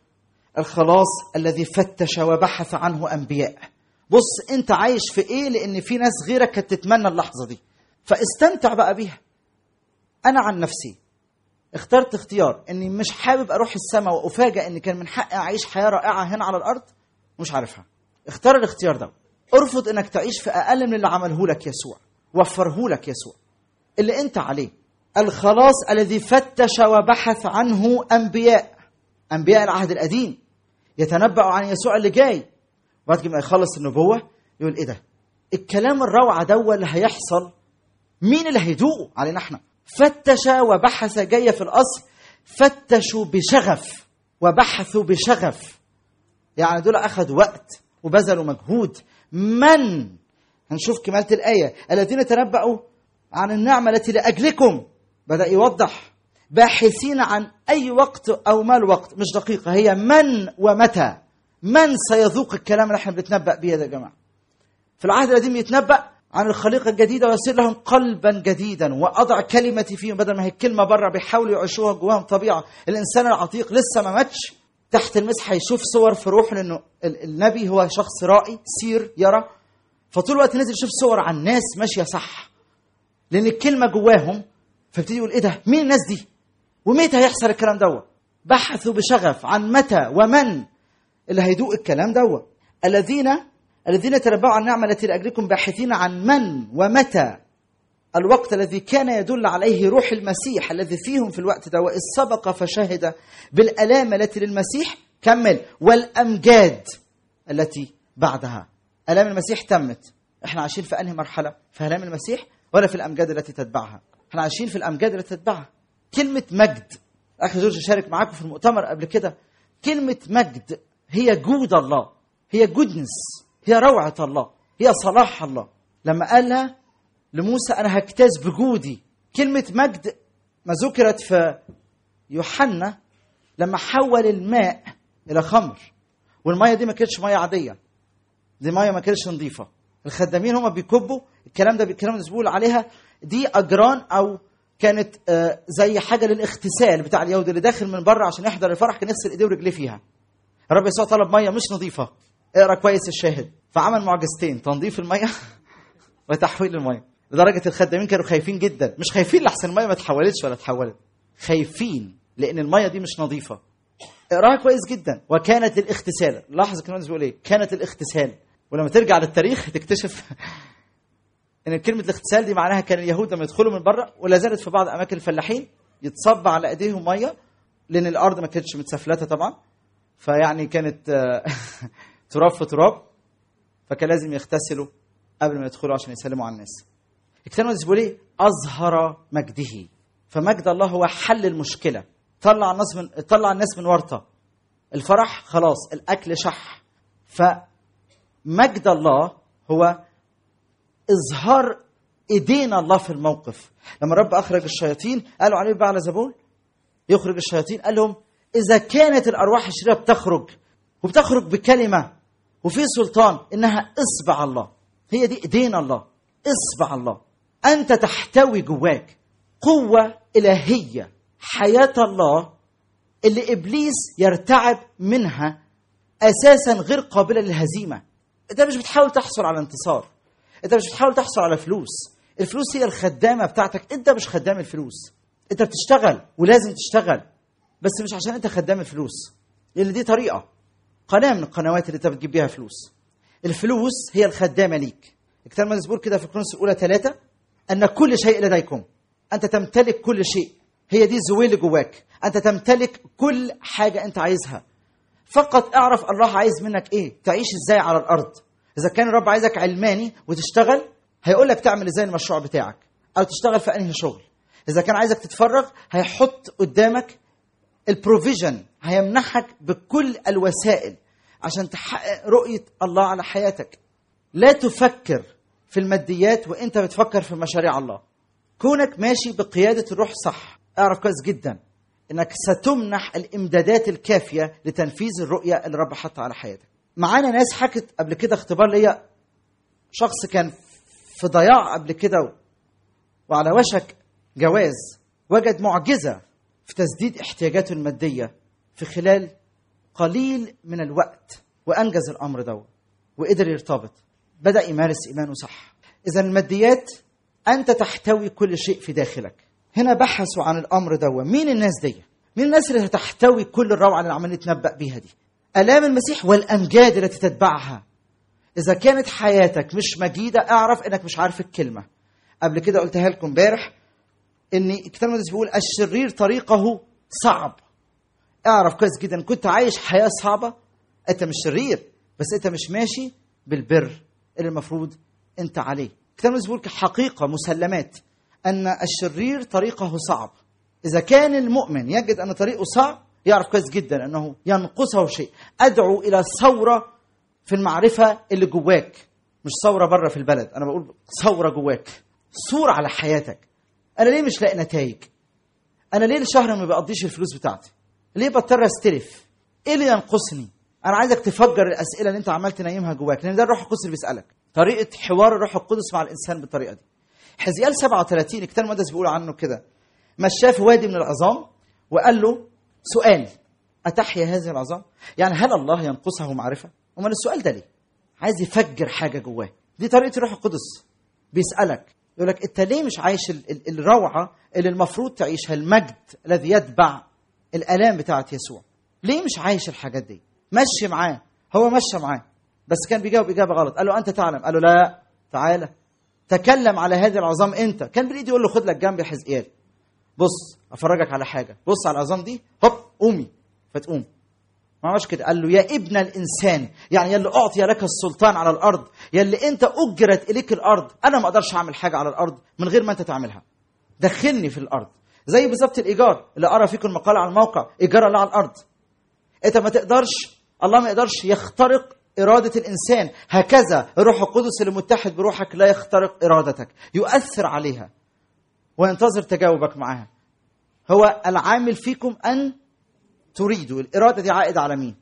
Speaker 1: الخلاص الذي فتش وبحث عنه انبياء بص انت عايش في ايه لان في ناس غيرك كانت تتمنى اللحظه دي فاستمتع بقى بيها انا عن نفسي اخترت اختيار اني مش حابب اروح السماء وافاجئ ان كان من حقي اعيش حياه رائعه هنا على الارض ومش عارفها اختار الاختيار ده ارفض انك تعيش في اقل من اللي عمله لك يسوع وفره لك يسوع اللي انت عليه الخلاص الذي فتش وبحث عنه انبياء انبياء العهد القديم يتنبأ عن يسوع اللي جاي بعد ما يخلص النبوه يقول ايه ده الكلام الروعه ده اللي هيحصل مين اللي هيدوقه علينا احنا فتش وبحث جاية في الأصل فتشوا بشغف وبحثوا بشغف يعني دول أخذوا وقت وبذلوا مجهود من هنشوف كمالة الآية الذين تنبأوا عن النعمة التي لأجلكم بدأ يوضح باحثين عن أي وقت أو ما الوقت مش دقيقة هي من ومتى من سيذوق الكلام اللي احنا بنتنبأ بيه ده يا جماعة في العهد القديم يتنبأ عن الخليقة الجديدة ويصير لهم قلبا جديدا وأضع كلمتي فيهم بدل ما هي الكلمة بره بيحاولوا يعيشوها جواهم طبيعة الإنسان العتيق لسه ما ماتش تحت المسح هيشوف صور في روحه لأنه النبي هو شخص رائي سير يرى فطول الوقت نازل يشوف صور عن ناس ماشية صح لأن الكلمة جواهم فابتدي يقول إيه ده مين الناس دي ومتى هيحصل الكلام دوت بحثوا بشغف عن متى ومن اللي هيدوق الكلام دوت الذين الذين تنبأوا عن النعمة التي لأجلكم باحثين عن من ومتى الوقت الذي كان يدل عليه روح المسيح الذي فيهم في الوقت ده وإذ سبق فشهد بالآلام التي للمسيح كمل والأمجاد التي بعدها آلام المسيح تمت احنا عايشين في أنهي مرحلة في آلام المسيح ولا في الأمجاد التي تتبعها احنا عايشين في الأمجاد التي تتبعها كلمة مجد أخي جورج شارك معاكم في المؤتمر قبل كده كلمة مجد هي جود الله هي جودنس هي روعة الله هي صلاح الله لما قالها لموسى أنا هجتاز بجودي كلمة مجد ما ذكرت في يوحنا لما حول الماء إلى خمر والمية دي ما كانتش مية عادية دي مية ما كانتش نظيفة الخدامين هم بيكبوا الكلام ده الكلام ده بيقول عليها دي أجران أو كانت آه، زي حاجة للاغتسال بتاع اليهود اللي داخل من بره عشان يحضر الفرح كان يغسل ايديه ورجليه فيها الرب يسوع طلب ميه مش نظيفه اقرا كويس الشاهد فعمل معجزتين تنظيف الميه وتحويل الميه لدرجه الخدامين كانوا خايفين جدا مش خايفين لحسن الميه ما اتحولتش ولا اتحولت خايفين لان الميه دي مش نظيفه اقراها كويس جدا وكانت للاغتسال لاحظ الكلام ده بيقول ايه كانت الاغتسال ولما ترجع للتاريخ تكتشف ان كلمه الاغتسال دي معناها كان اليهود لما يدخلوا من بره ولا زالت في بعض اماكن الفلاحين يتصب على ايديهم ميه لان الارض ما كانتش متسفلته طبعا فيعني كانت آه، تراب في تراب فكان لازم يغتسلوا قبل ما يدخلوا عشان يسلموا على الناس الكتاب المقدس بيقول ايه اظهر مجده فمجد الله هو حل المشكله طلع الناس من طلع الناس من ورطه الفرح خلاص الاكل شح فمجد الله هو اظهار ايدينا الله في الموقف لما الرب اخرج الشياطين قالوا عليه بقى على زبون يخرج الشياطين قال لهم اذا كانت الارواح الشريره بتخرج وبتخرج بكلمه وفي سلطان انها اصبع الله هي دي ايدينا الله اصبع الله انت تحتوي جواك قوه الهيه حياه الله اللي ابليس يرتعب منها اساسا غير قابله للهزيمه انت مش بتحاول تحصل على انتصار انت مش بتحاول تحصل على فلوس الفلوس هي الخدامه بتاعتك انت مش خدام الفلوس انت بتشتغل ولازم تشتغل بس مش عشان انت خدام الفلوس لان دي طريقه قناه من القنوات اللي انت بتجيب بيها فلوس الفلوس هي الخدامه ليك الكتاب المقدس بيقول كده في كورنثوس الاولى ثلاثة ان كل شيء لديكم انت تمتلك كل شيء هي دي الزويل اللي جواك انت تمتلك كل حاجه انت عايزها فقط اعرف الله عايز منك ايه تعيش ازاي على الارض اذا كان الرب عايزك علماني وتشتغل هيقول لك تعمل ازاي المشروع بتاعك او تشتغل في انهي شغل اذا كان عايزك تتفرغ هيحط قدامك البروفيجن هيمنحك بكل الوسائل عشان تحقق رؤيه الله على حياتك لا تفكر في الماديات وانت بتفكر في مشاريع الله كونك ماشي بقياده الروح صح اعرف كويس جدا انك ستمنح الامدادات الكافيه لتنفيذ الرؤيه اللي الرب حطها على حياتك معانا ناس حكت قبل كده اختبار ليا شخص كان في ضياع قبل كده وعلى وشك جواز وجد معجزه في تسديد احتياجاته الماديه في خلال قليل من الوقت وانجز الامر ده وقدر يرتبط بدا يمارس ايمانه صح اذا الماديات انت تحتوي كل شيء في داخلك هنا بحثوا عن الامر ده مين الناس دي مين الناس اللي هتحتوي كل الروعه اللي عمالين نتنبأ بيها دي الام المسيح والامجاد التي تتبعها اذا كانت حياتك مش مجيده اعرف انك مش عارف الكلمه قبل كده قلتها لكم امبارح ان الكتاب المقدس بيقول الشرير طريقه صعب اعرف كويس جدا كنت عايش حياه صعبه انت مش شرير بس انت مش ماشي بالبر اللي المفروض انت عليه الكتاب المقدس بيقول حقيقه مسلمات ان الشرير طريقه صعب اذا كان المؤمن يجد ان طريقه صعب يعرف كويس جدا انه ينقصه شيء ادعو الى ثوره في المعرفه اللي جواك مش ثوره بره في البلد انا بقول ثوره جواك صور على حياتك انا ليه مش لاقي نتائج انا ليه الشهر ما بقضيش الفلوس بتاعتي ليه بضطر استلف ايه اللي ينقصني انا عايزك تفجر الاسئله اللي انت عمال تنيمها جواك لان ده الروح القدس اللي بيسالك طريقه حوار الروح القدس مع الانسان بالطريقه دي حزيال 37 الكتاب المقدس بيقول عنه كده مشاه في وادي من العظام وقال له سؤال أتحيا هذه العظام؟ يعني هل الله ينقصه معرفة؟ أمال السؤال ده ليه؟ عايز يفجر حاجة جواه دي طريقة الروح القدس بيسألك يقول لك أنت ليه مش عايش ال- ال- الروعة اللي المفروض تعيشها المجد الذي يتبع الآلام بتاعت يسوع ليه مش عايش الحاجات دي؟ مشي معاه هو مشى معاه بس كان بيجاوب اجابه غلط قال له انت تعلم قال له لا تعالى تكلم على هذه العظام انت كان بالايد يقول له خد لك جنب يا حزقيال بص افرجك على حاجه بص على العظام دي هوب قومي فتقوم ما عملش كده قال له يا ابن الانسان يعني يلي اعطي لك السلطان على الارض يلي انت اجرت اليك الارض انا ما اقدرش اعمل حاجه على الارض من غير ما انت تعملها دخلني في الارض زي بالظبط الايجار اللي ارى فيكم المقاله على الموقع ايجار الله على الارض انت ما تقدرش الله ما يقدرش يخترق إرادة الإنسان هكذا الروح القدس اللي متحد بروحك لا يخترق إرادتك يؤثر عليها وينتظر تجاوبك معها هو العامل فيكم أن تريدوا الإرادة دي عائدة على مين؟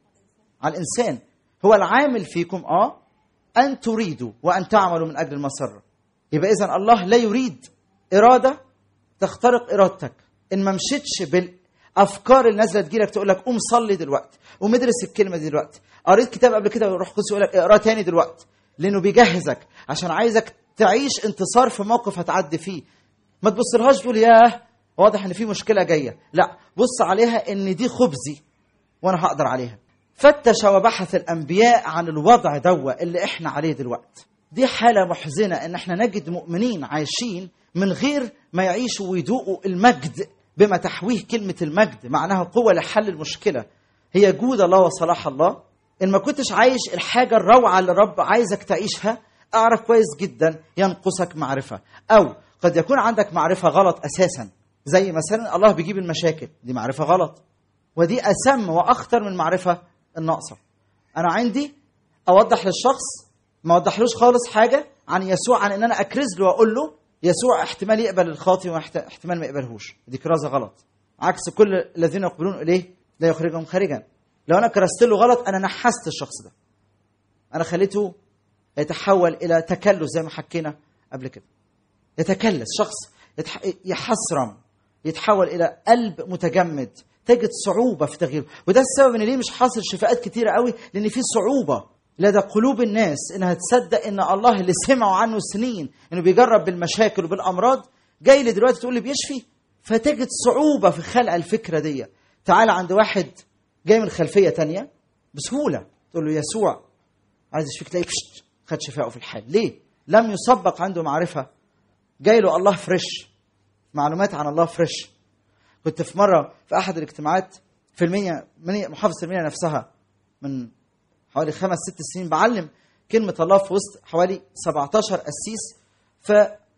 Speaker 1: على الإنسان هو العامل فيكم آه أن تريدوا وأن تعملوا من أجل المسرة يبقى إذا الله لا يريد إرادة تخترق إرادتك إن ما مشيتش بالأفكار اللي نازلة تجيلك تقول لك قوم صلي دلوقتي قوم ادرس الكلمة دي دلوقتي قريت كتاب قبل كده وروح قدس يقول لك اقراه تاني دلوقتي لأنه بيجهزك عشان عايزك تعيش انتصار في موقف هتعدي فيه ما تبصلهاش تقول ياه واضح ان في مشكله جايه لا بص عليها ان دي خبزي وانا هقدر عليها فتش وبحث الانبياء عن الوضع دوا اللي احنا عليه دلوقتي دي حاله محزنه ان احنا نجد مؤمنين عايشين من غير ما يعيشوا ويذوقوا المجد بما تحويه كلمه المجد معناها قوه لحل المشكله هي جود الله وصلاح الله ان ما كنتش عايش الحاجه الروعه اللي الرب عايزك تعيشها اعرف كويس جدا ينقصك معرفه او قد يكون عندك معرفه غلط اساسا زي مثلا الله بيجيب المشاكل دي معرفة غلط ودي أسم وأخطر من المعرفة الناقصة أنا عندي أوضح للشخص ما أوضحلوش خالص حاجة عن يسوع عن إن أنا أكرز له وأقول له يسوع احتمال يقبل الخاطي واحتمال ما يقبلهوش دي كرازة غلط عكس كل الذين يقبلون إليه لا يخرجهم خارجا لو أنا كرست له غلط أنا نحست الشخص ده أنا خليته يتحول إلى تكلس زي ما حكينا قبل كده يتكلس شخص يتح... يحسرم يتحول الى قلب متجمد تجد صعوبه في تغييره وده السبب ان ليه مش حاصل شفاءات كتيره قوي لان في صعوبه لدى قلوب الناس انها تصدق ان الله اللي سمعوا عنه سنين انه بيجرب بالمشاكل وبالامراض جاي لي دلوقتي تقول لي بيشفي فتجد صعوبه في خلق الفكره دي تعال عند واحد جاي من خلفيه تانية بسهوله تقول له يسوع عايز يشفيك تلاقيه خد شفائه في الحال ليه لم يسبق عنده معرفه جاي له الله فريش معلومات عن الله فريش كنت في مره في احد الاجتماعات في المنيا محافظه المنيا نفسها من حوالي خمس ست سنين بعلم كلمه الله في وسط حوالي 17 قسيس ف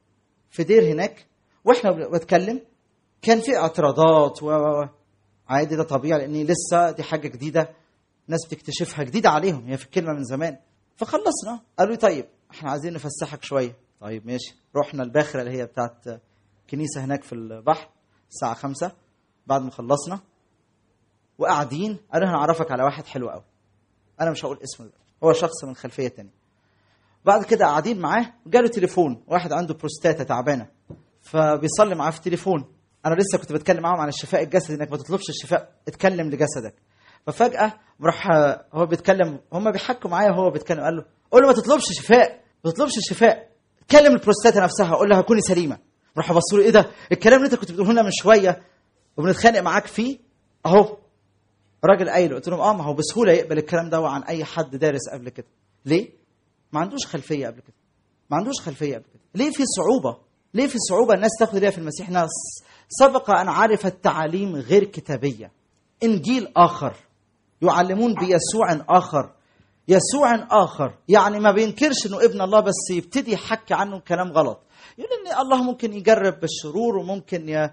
Speaker 1: في دير هناك واحنا بنتكلم كان في اعتراضات و عادي ده طبيعي لان لسه دي حاجه جديده ناس بتكتشفها جديده عليهم هي في الكلمه من زمان فخلصنا قالوا لي طيب احنا عايزين نفسحك شويه طيب ماشي رحنا الباخره اللي هي بتاعت كنيسه هناك في البحر الساعه خمسة بعد ما خلصنا وقاعدين قالوا هنعرفك على واحد حلو قوي انا مش هقول اسمه دلوقتي هو شخص من خلفيه تانية بعد كده قاعدين معاه جاله تليفون واحد عنده بروستاتا تعبانه فبيصلي معاه في التليفون انا لسه كنت بتكلم معاهم عن الشفاء الجسدي انك ما تطلبش الشفاء اتكلم لجسدك ففجاه راح هو بيتكلم هم بيحكوا معايا وهو بيتكلم قال له قول له ما تطلبش شفاء ما تطلبش الشفاء كلم البروستاتا نفسها قول لها كوني سليمه راح بصوا له ايه ده الكلام اللي انت كنت بتقوله لنا من شويه وبنتخانق معاك فيه اهو راجل قايله قلت لهم اه ما هو بسهوله يقبل الكلام ده عن اي حد دارس قبل كده ليه ما عندوش خلفيه قبل كده ما عندوش خلفيه قبل كده ليه في صعوبه ليه في صعوبه الناس تاخد ليها في المسيح ناس سبق ان عرفت تعاليم غير كتابيه انجيل اخر يعلمون بيسوع اخر يسوع اخر يعني ما بينكرش انه ابن الله بس يبتدي يحكي عنه كلام غلط يقول ان الله ممكن يجرب بالشرور وممكن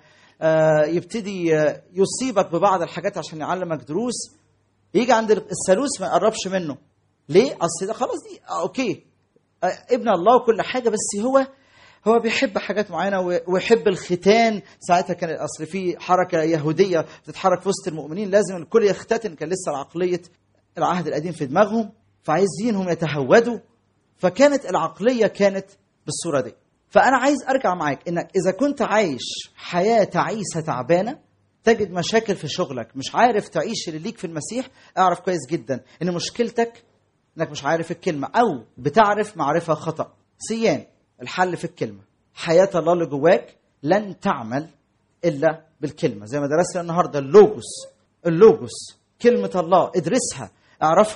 Speaker 1: يبتدي يصيبك ببعض الحاجات عشان يعلمك دروس يجي عند الثالوث ما يقربش منه ليه اصل ده خلاص دي اوكي ابن الله وكل حاجه بس هو هو بيحب حاجات معينه ويحب الختان ساعتها كان اصل في حركه يهوديه بتتحرك في وسط المؤمنين لازم الكل يختتن كان لسه العقليه العهد القديم في دماغهم فعايزينهم يتهودوا فكانت العقليه كانت بالصوره دي فانا عايز ارجع معاك انك اذا كنت عايش حياه تعيسه تعبانه تجد مشاكل في شغلك مش عارف تعيش اللي ليك في المسيح اعرف كويس جدا ان مشكلتك انك مش عارف الكلمه او بتعرف معرفه خطا سيان الحل في الكلمه حياه الله اللي جواك لن تعمل الا بالكلمه زي ما درسنا النهارده اللوجوس اللوجوس كلمه الله ادرسها اعرفها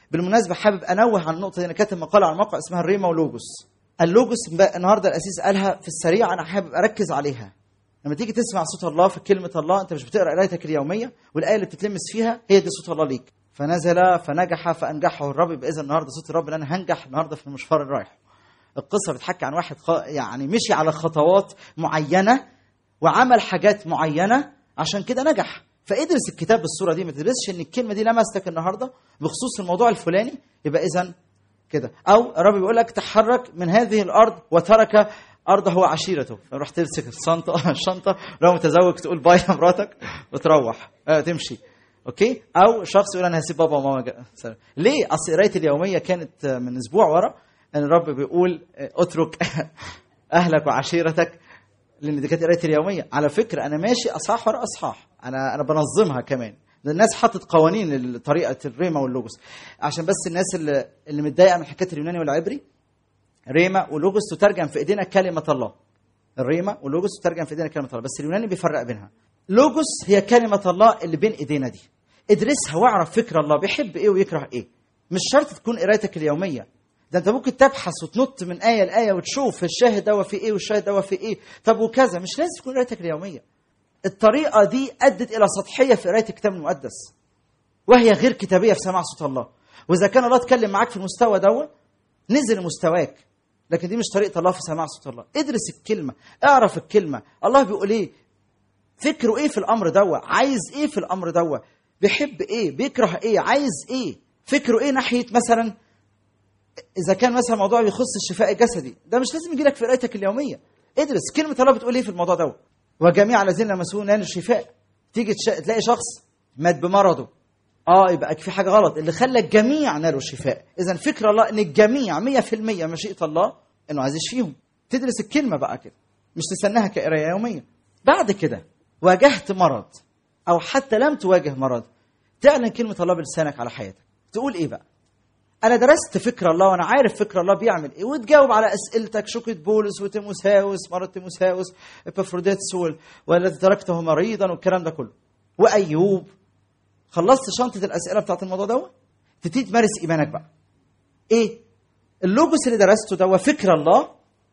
Speaker 1: بالمناسبه حابب انوه عن النقطه دي انا كاتب مقاله على الموقع اسمها الريما ولوجوس اللوجوس النهارده الاسيس قالها في السريع انا حابب اركز عليها لما تيجي تسمع صوت الله في كلمه الله انت مش بتقرا قرايتك اليوميه والايه اللي بتتلمس فيها هي دي صوت الله ليك فنزل فنجح فانجحه الرب يبقى اذا النهارده صوت الرب اللي انا هنجح النهارده في المشوار اللي رايحه القصه بتحكي عن واحد خ... يعني مشي على خطوات معينه وعمل حاجات معينه عشان كده نجح فادرس الكتاب بالصوره دي ما تدرسش ان الكلمه دي لمستك النهارده بخصوص الموضوع الفلاني يبقى اذا كده او الرب بيقول لك تحرك من هذه الارض وترك ارضه وعشيرته فروح تمسك الشنطه الشنطه لو متزوج تقول باي لمراتك وتروح آه تمشي اوكي او شخص يقول انا هسيب بابا وماما جا. سلام. ليه اصل قرايه اليوميه كانت من اسبوع ورا ان الرب بيقول اترك اهلك وعشيرتك لان دي كانت قرايه اليوميه على فكره انا ماشي اصحاح ورا اصحاح انا انا بنظمها كمان ده الناس حطت قوانين لطريقه الريما واللوجوس عشان بس الناس اللي اللي متضايقه من حكايه اليوناني والعبري ريما ولوجوس تترجم في ايدينا كلمه الله الريما ولوجوس تترجم في ايدينا كلمه الله بس اليوناني بيفرق بينها لوجوس هي كلمه الله اللي بين ايدينا دي ادرسها واعرف فكر الله بيحب ايه ويكره ايه مش شرط تكون قرايتك اليوميه ده انت ممكن تبحث وتنط من ايه لايه وتشوف الشاهد ده في ايه والشاهد ده في ايه طب وكذا مش لازم تكون قرايتك اليوميه الطريقه دي ادت الى سطحيه في قرايه الكتاب المقدس وهي غير كتابيه في سماع صوت الله واذا كان الله اتكلم معاك في المستوى دوت نزل مستواك لكن دي مش طريقه الله في سماع صوت الله ادرس الكلمه اعرف الكلمه الله بيقول ايه فكره ايه في الامر دوت عايز ايه في الامر دوت بيحب ايه بيكره ايه عايز ايه فكره ايه ناحيه مثلا اذا كان مثلا موضوع بيخص الشفاء الجسدي ده مش لازم يجي لك في قرايتك اليوميه ادرس كلمه الله بتقول ايه في الموضوع دوت وجميع الذين لمسوه نالوا الشفاء تيجي تش... تلاقي شخص مات بمرضه اه يبقى في حاجه غلط اللي خلى الجميع نالوا الشفاء اذا فكر الله ان الجميع 100% مشيئه الله انه عايز يشفيهم تدرس الكلمه بقى كده مش تستناها كقرايه يوميه بعد كده واجهت مرض او حتى لم تواجه مرض تعلن كلمه الله بلسانك على حياتك تقول ايه بقى انا درست فكر الله وانا عارف فكر الله بيعمل ايه وتجاوب على اسئلتك شكوة بولس وتيموساوس مرض تيموساوس ابافروديتس والذي تركته مريضا والكلام ده كله وايوب خلصت شنطه الاسئله بتاعت الموضوع دوت تبتدي تمارس ايمانك بقى ايه اللوجوس اللي درسته ده فكر الله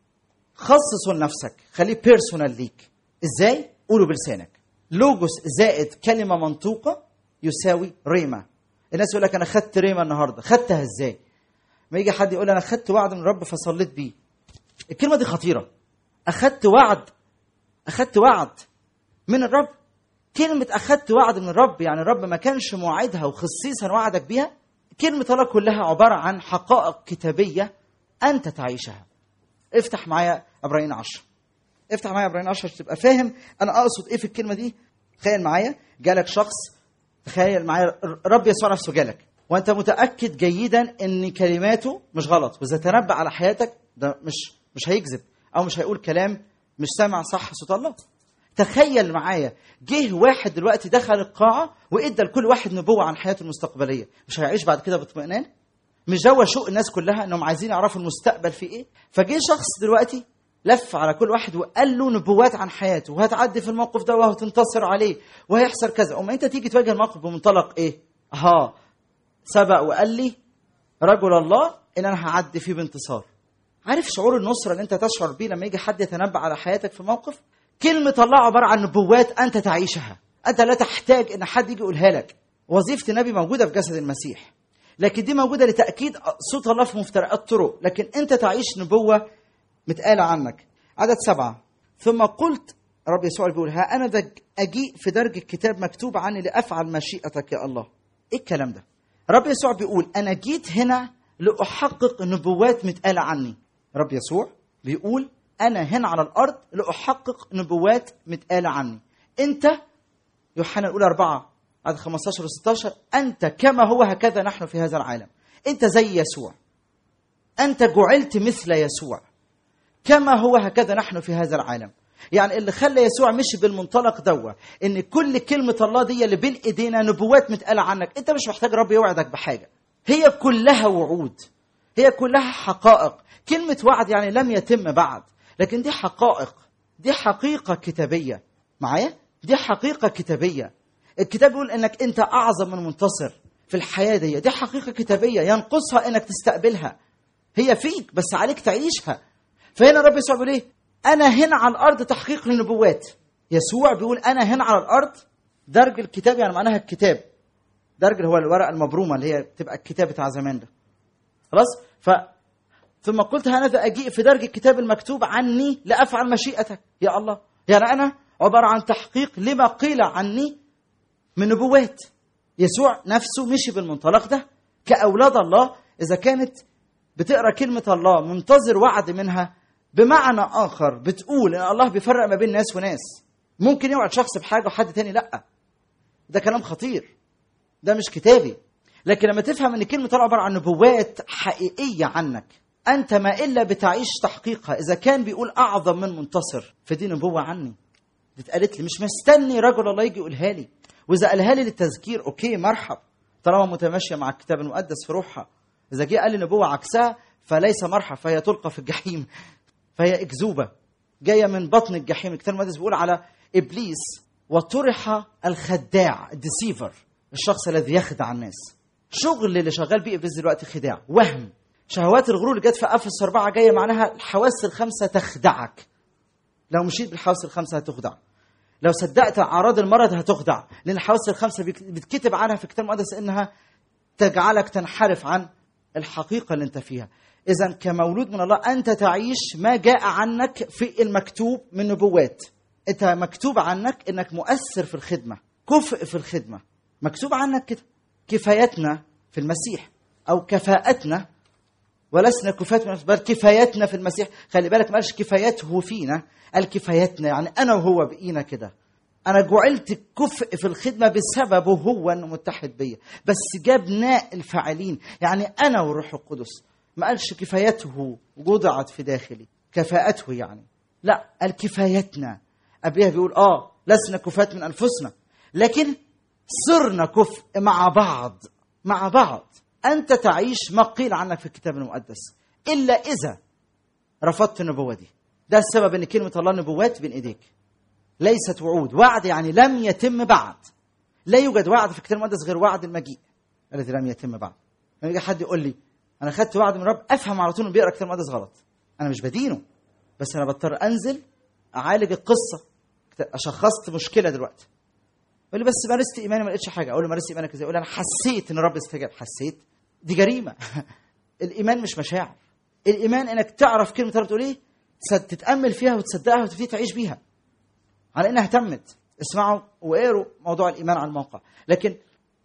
Speaker 1: خصصه لنفسك خليه بيرسونال ليك ازاي قوله بلسانك لوجوس زائد كلمه منطوقه يساوي ريما الناس يقول لك انا خدت ريما النهارده خدتها ازاي ما يجي حد يقول انا خدت وعد من الرب فصليت بيه الكلمه دي خطيره اخدت وعد اخدت وعد من الرب كلمة أخدت وعد من الرب يعني الرب ما كانش موعدها وخصيصا وعدك بيها كلمة الله كلها عبارة عن حقائق كتابية أنت تعيشها افتح معايا عبرين عشر افتح معايا عبرين عشر تبقى فاهم أنا أقصد إيه في الكلمة دي تخيل معايا جالك شخص تخيل معايا الرب يسوع نفسه جالك وأنت متأكد جيدا إن كلماته مش غلط وإذا تنبأ على حياتك ده مش مش هيكذب أو مش هيقول كلام مش سامع صح صوت الله تخيل معايا جه واحد دلوقتي دخل القاعة وادى لكل واحد نبوة عن حياته المستقبلية مش هيعيش بعد كده باطمئنان مش جوه شوق الناس كلها انهم عايزين يعرفوا المستقبل في ايه فجه شخص دلوقتي لف على كل واحد وقال له نبوات عن حياته وهتعدي في الموقف ده وهتنتصر عليه وهيحصل كذا اما انت تيجي تواجه الموقف بمنطلق ايه ها سبق وقال لي رجل الله ان انا هعدي فيه بانتصار عارف شعور النصرة اللي انت تشعر بيه لما يجي حد يتنبأ على حياتك في موقف كلمة الله عبارة عن نبوات أنت تعيشها أنت لا تحتاج أن حد يجي يقولها لك وظيفة النبي موجودة في جسد المسيح لكن دي موجودة لتأكيد صوت الله في مفترقات طرق لكن أنت تعيش نبوة متقالة عنك عدد سبعة ثم قلت رب يسوع بيقول ها أنا ذا أجيء في درج الكتاب مكتوب عني لأفعل مشيئتك يا الله إيه الكلام ده رب يسوع بيقول أنا جيت هنا لأحقق نبوات متقالة عني رب يسوع بيقول انا هنا على الارض لاحقق نبوات متقاله عني انت يوحنا الاولى أربعة عدد 15 و 16 انت كما هو هكذا نحن في هذا العالم انت زي يسوع انت جعلت مثل يسوع كما هو هكذا نحن في هذا العالم يعني اللي خلى يسوع مشي بالمنطلق دوا ان كل كلمه الله دي اللي بين ايدينا نبوات متقاله عنك انت مش محتاج رب يوعدك بحاجه هي كلها وعود هي كلها حقائق كلمه وعد يعني لم يتم بعد لكن دي حقائق دي حقيقة كتابية معايا دي حقيقة كتابية الكتاب بيقول انك انت اعظم من منتصر في الحياه دي دي حقيقه كتابيه ينقصها انك تستقبلها هي فيك بس عليك تعيشها فهنا رب يسوع بيقول ايه انا هنا على الارض تحقيق للنبوات يسوع بيقول انا هنا على الارض درج الكتاب يعني معناها الكتاب درج اللي هو الورقه المبرومه اللي هي بتبقى الكتاب بتاع زمان ده خلاص ف ثم قلت هذا اجيء في درج الكتاب المكتوب عني لافعل مشيئتك يا الله يعني انا عباره عن تحقيق لما قيل عني من نبوات يسوع نفسه مشي بالمنطلق ده كاولاد الله اذا كانت بتقرا كلمه الله منتظر وعد منها بمعنى اخر بتقول ان الله بيفرق ما بين ناس وناس ممكن يوعد شخص بحاجه وحد تاني لا ده كلام خطير ده مش كتابي لكن لما تفهم ان كلمه الله عباره عن نبوات حقيقيه عنك انت ما الا بتعيش تحقيقها اذا كان بيقول اعظم من منتصر فدي نبوه عني دي اتقالت لي مش مستني رجل الله يجي يقولها لي واذا قالها لي للتذكير اوكي مرحب طالما متماشيه مع الكتاب المقدس في روحها اذا جه قال لي نبوه عكسها فليس مرحب فهي تلقى في الجحيم فهي اكذوبه جايه من بطن الجحيم الكتاب المقدس بيقول على ابليس وطرح الخداع الديسيفر الشخص الذي يخدع الناس شغل اللي شغال بيه ابليس دلوقتي خداع وهم شهوات الغرور اللي جت في افس اربعه جايه معناها الحواس الخمسه تخدعك لو مشيت بالحواس الخمسه هتخدع لو صدقت اعراض المرض هتخدع لان الحواس الخمسه بيتكتب عنها في الكتاب المقدس انها تجعلك تنحرف عن الحقيقه اللي انت فيها اذا كمولود من الله انت تعيش ما جاء عنك في المكتوب من نبوات انت مكتوب عنك انك مؤثر في الخدمه كفء في الخدمه مكتوب عنك كده كفايتنا في المسيح او كفاءتنا ولسنا كفاية بل كفايتنا في المسيح خلي بالك ما قالش كفايته فينا قال كفايتنا يعني انا وهو بقينا كده انا جعلت كفء في الخدمه بسببه هو انه متحد بيا بس جاب ناء الفاعلين يعني انا والروح القدس ما قالش كفايته وضعت في داخلي كفاءته يعني لا قال كفايتنا ابيها بيقول اه لسنا كفاة من انفسنا لكن صرنا كفء مع بعض مع بعض انت تعيش ما قيل عنك في الكتاب المقدس الا اذا رفضت النبوه دي ده السبب ان كلمه الله نبوات بين ايديك ليست وعود وعد يعني لم يتم بعد لا يوجد وعد في الكتاب المقدس غير وعد المجيء الذي لم يتم بعد لما يجي حد يقول لي انا خدت وعد من الرب افهم على طول انه بيقرا الكتاب المقدس غلط انا مش بدينه بس انا بضطر انزل اعالج القصه شخصت مشكله دلوقتي يقول لي بس مارست ايماني ما لقيتش حاجه اقول له مارست ايمانك ازاي يقول لي انا حسيت ان الرب استجاب حسيت دي جريمه الايمان مش مشاعر الايمان انك تعرف كلمه الرب تقول ايه تتامل فيها وتصدقها وتبتدي تعيش بيها على انها تمت اسمعوا واقروا موضوع الايمان على الموقع لكن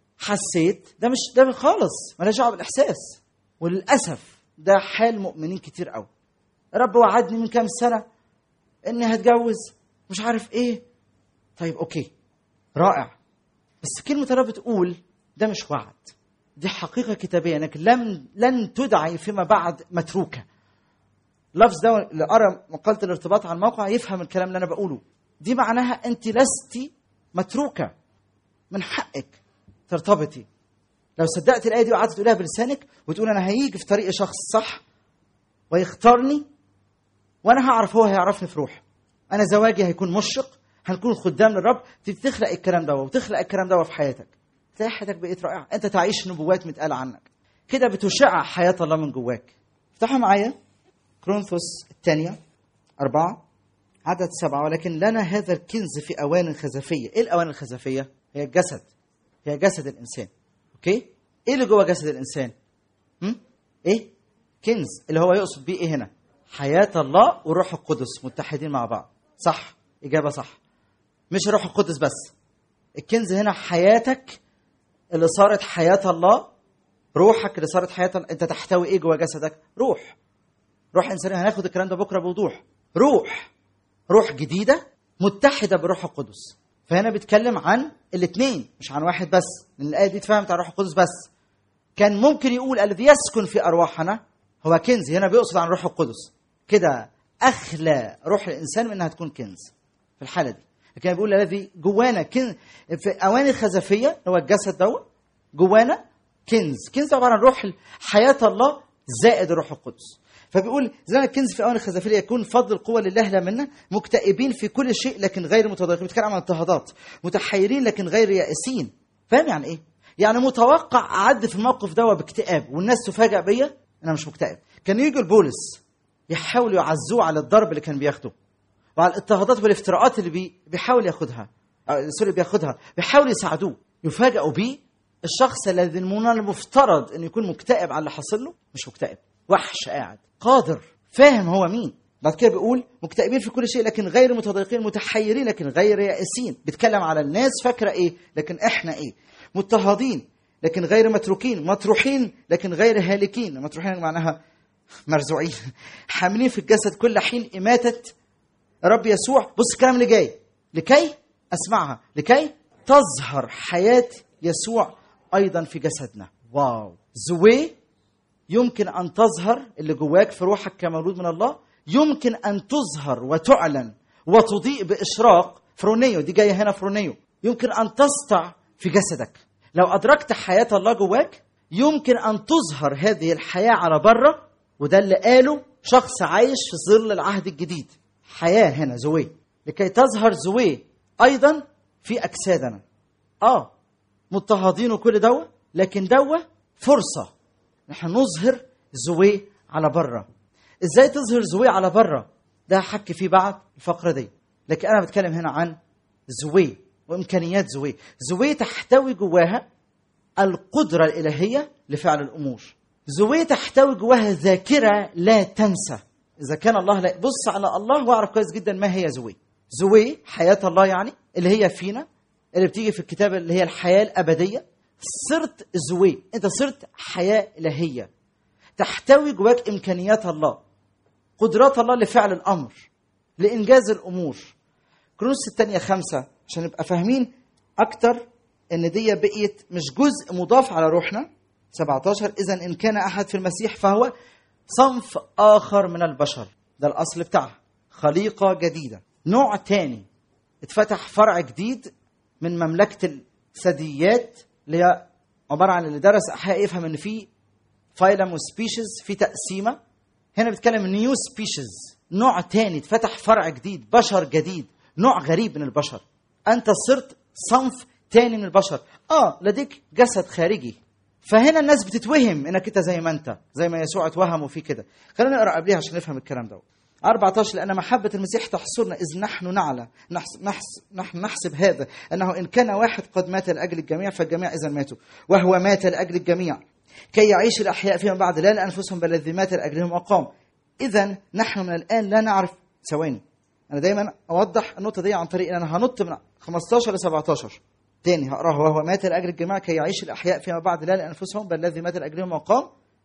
Speaker 1: حسيت ده مش ده خالص مالهاش دعوه بالاحساس وللاسف ده حال مؤمنين كتير قوي رب وعدني من كام سنه اني هتجوز مش عارف ايه طيب اوكي رائع بس كلمه الرب تقول ده مش وعد دي حقيقه كتابيه انك لم لن تدعي فيما بعد متروكه لفظ ده اللي قرا مقاله الارتباط على الموقع يفهم الكلام اللي انا بقوله دي معناها انت لست متروكه من حقك ترتبطي لو صدقت الايه دي وقعدت تقولها بلسانك وتقول انا هيجي في طريق شخص صح ويختارني وانا هعرف هو هيعرفني في روح انا زواجي هيكون مشرق هنكون خدام للرب تخلق الكلام ده وتخلق الكلام ده في حياتك تلاقي حياتك بقيت رائعه انت تعيش نبوات متقاله عنك كده بتشع حياه الله من جواك افتحوا معايا كرونثوس الثانيه أربعة عدد سبعة ولكن لنا هذا الكنز في أوان خزفية إيه الأوان الخزفية؟ هي الجسد هي جسد الإنسان أوكي؟ إيه اللي جوه جسد الإنسان؟ هم؟ إيه؟ كنز اللي هو يقصد بيه إيه هنا؟ حياة الله والروح القدس متحدين مع بعض صح إجابة صح مش الروح القدس بس الكنز هنا حياتك اللي صارت حياة الله روحك اللي صارت حياة الله انت تحتوي ايه جوه جسدك روح روح انسانيه هناخد الكلام ده بكره بوضوح روح روح جديده متحده بالروح القدس فهنا بيتكلم عن الاثنين مش عن واحد بس لان الايه دي اتفهمت عن الروح القدس بس كان ممكن يقول الذي يسكن في ارواحنا هو كنز هنا بيقصد عن الروح القدس كده اخلى روح الانسان من انها تكون كنز في الحاله دي لكن بيقول الذي جوانا كنز في اواني الخزفيه هو الجسد دوت جوانا كنز كنز عباره عن روح حياه الله زائد الروح القدس فبيقول زي الكنز في اواني الخزفيه يكون فضل القوه لله لا منا مكتئبين في كل شيء لكن غير متضايقين بيتكلم عن اضطهادات متحيرين لكن غير يائسين فاهم يعني ايه يعني متوقع اعدي في الموقف ده باكتئاب والناس تفاجئ بيا انا مش مكتئب كان يجي البولس يحاولوا يعزوه على الضرب اللي كان بياخده وعلى الاضطهادات والافتراءات اللي بي بيحاول ياخدها أو سوري بياخدها بيحاولوا يساعدوه يفاجئوا بيه الشخص الذي من المفترض انه يكون مكتئب على اللي حاصل له مش مكتئب وحش قاعد قادر فاهم هو مين بعد كده بيقول مكتئبين في كل شيء لكن غير متضايقين متحيرين لكن غير يائسين بيتكلم على الناس فاكره ايه لكن احنا ايه مضطهدين لكن غير متروكين مطروحين لكن غير هالكين مطروحين معناها مرزوعين حاملين في الجسد كل حين إماتة رب يسوع بص الكلام اللي جاي لكي أسمعها لكي تظهر حياة يسوع أيضا في جسدنا واو زوي يمكن أن تظهر اللي جواك في روحك كمولود من الله يمكن أن تظهر وتعلن وتضيء بإشراق فرونيو دي جاية هنا فرونيو يمكن أن تسطع في جسدك لو أدركت حياة الله جواك يمكن أن تظهر هذه الحياة على بره وده اللي قاله شخص عايش في ظل العهد الجديد حياة هنا زوي لكي تظهر زوي أيضا في أجسادنا آه مضطهدين وكل دوا لكن دوا فرصة نحن نظهر زوي على بره ازاي تظهر زوي على بره ده هحكي فيه بعد الفقرة دي لكن أنا بتكلم هنا عن زوي وإمكانيات زوي زوي تحتوي جواها القدرة الإلهية لفعل الأمور زوي تحتوي جواها ذاكرة لا تنسى إذا كان الله لا بص على الله واعرف كويس جدا ما هي زوي زوي حياة الله يعني اللي هي فينا اللي بتيجي في الكتاب اللي هي الحياة الأبدية صرت زوي أنت صرت حياة إلهية تحتوي جواك إمكانيات الله قدرات الله لفعل الأمر لإنجاز الأمور كرونس الثانية خمسة عشان نبقى فاهمين أكتر إن دي بقيت مش جزء مضاف على روحنا 17 إذا إن كان أحد في المسيح فهو صنف آخر من البشر ده الأصل بتاعها خليقة جديدة نوع تاني اتفتح فرع جديد من مملكة الثدييات اللي هي عبارة عن اللي درس أحياء يفهم إن في فايلم وسبيشيز في تقسيمة هنا بيتكلم نيو سبيشيز نوع تاني اتفتح فرع جديد بشر جديد نوع غريب من البشر أنت صرت صنف تاني من البشر آه لديك جسد خارجي فهنا الناس بتتوهم انك انت زي ما انت زي ما يسوع اتوهموا فيه كده خلينا نقرا قبليها عشان نفهم الكلام ده 14 لان محبه المسيح تحصرنا اذ نحن نعلم نحسب, نحسب, نحن نحسب هذا انه ان كان واحد قد مات لاجل الجميع فالجميع اذا ماتوا وهو مات لاجل الجميع كي يعيش الاحياء فيما بعد لا لانفسهم بل الذي مات لاجلهم اقام اذا نحن من الان لا نعرف ثواني انا دايما اوضح النقطه دي عن طريق ان انا هنط من 15 ل 17 تاني هقراها وهو مات لاجل الجماعه كي يعيش الاحياء فيما بعد لا لانفسهم بل الذي مات لاجلهم وقام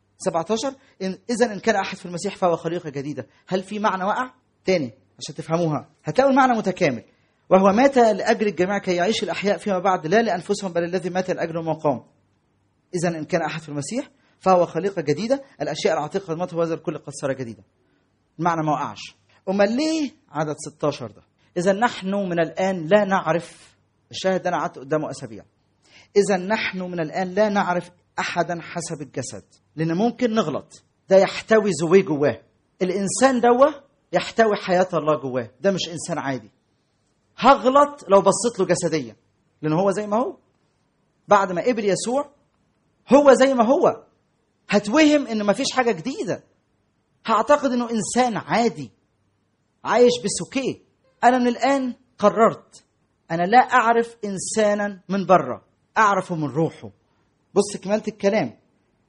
Speaker 1: 17 إن اذا ان كان احد في المسيح فهو خليقه جديده هل في معنى وقع تاني عشان تفهموها هتلاقوا المعنى متكامل وهو مات لاجل الجميع كي يعيش الاحياء فيما بعد لا لانفسهم بل الذي مات لاجلهم وقام اذا ان كان احد في المسيح فهو خليقه جديده الاشياء العتيقه قد ماتت وهذا الكل قد صار جديدا المعنى ما وقعش امال ليه عدد 16 ده اذا نحن من الان لا نعرف الشاهد ده انا قعدت قدامه اسابيع اذا نحن من الان لا نعرف احدا حسب الجسد لان ممكن نغلط ده يحتوي زوي جواه الانسان دوا يحتوي حياه الله جواه ده مش انسان عادي هغلط لو بصيت له جسديا لان هو زي ما هو بعد ما قبل يسوع هو زي ما هو هتوهم ان مفيش حاجه جديده هعتقد انه انسان عادي عايش بسوكيه انا من الان قررت انا لا اعرف انسانا من بره اعرفه من روحه بص كمالة الكلام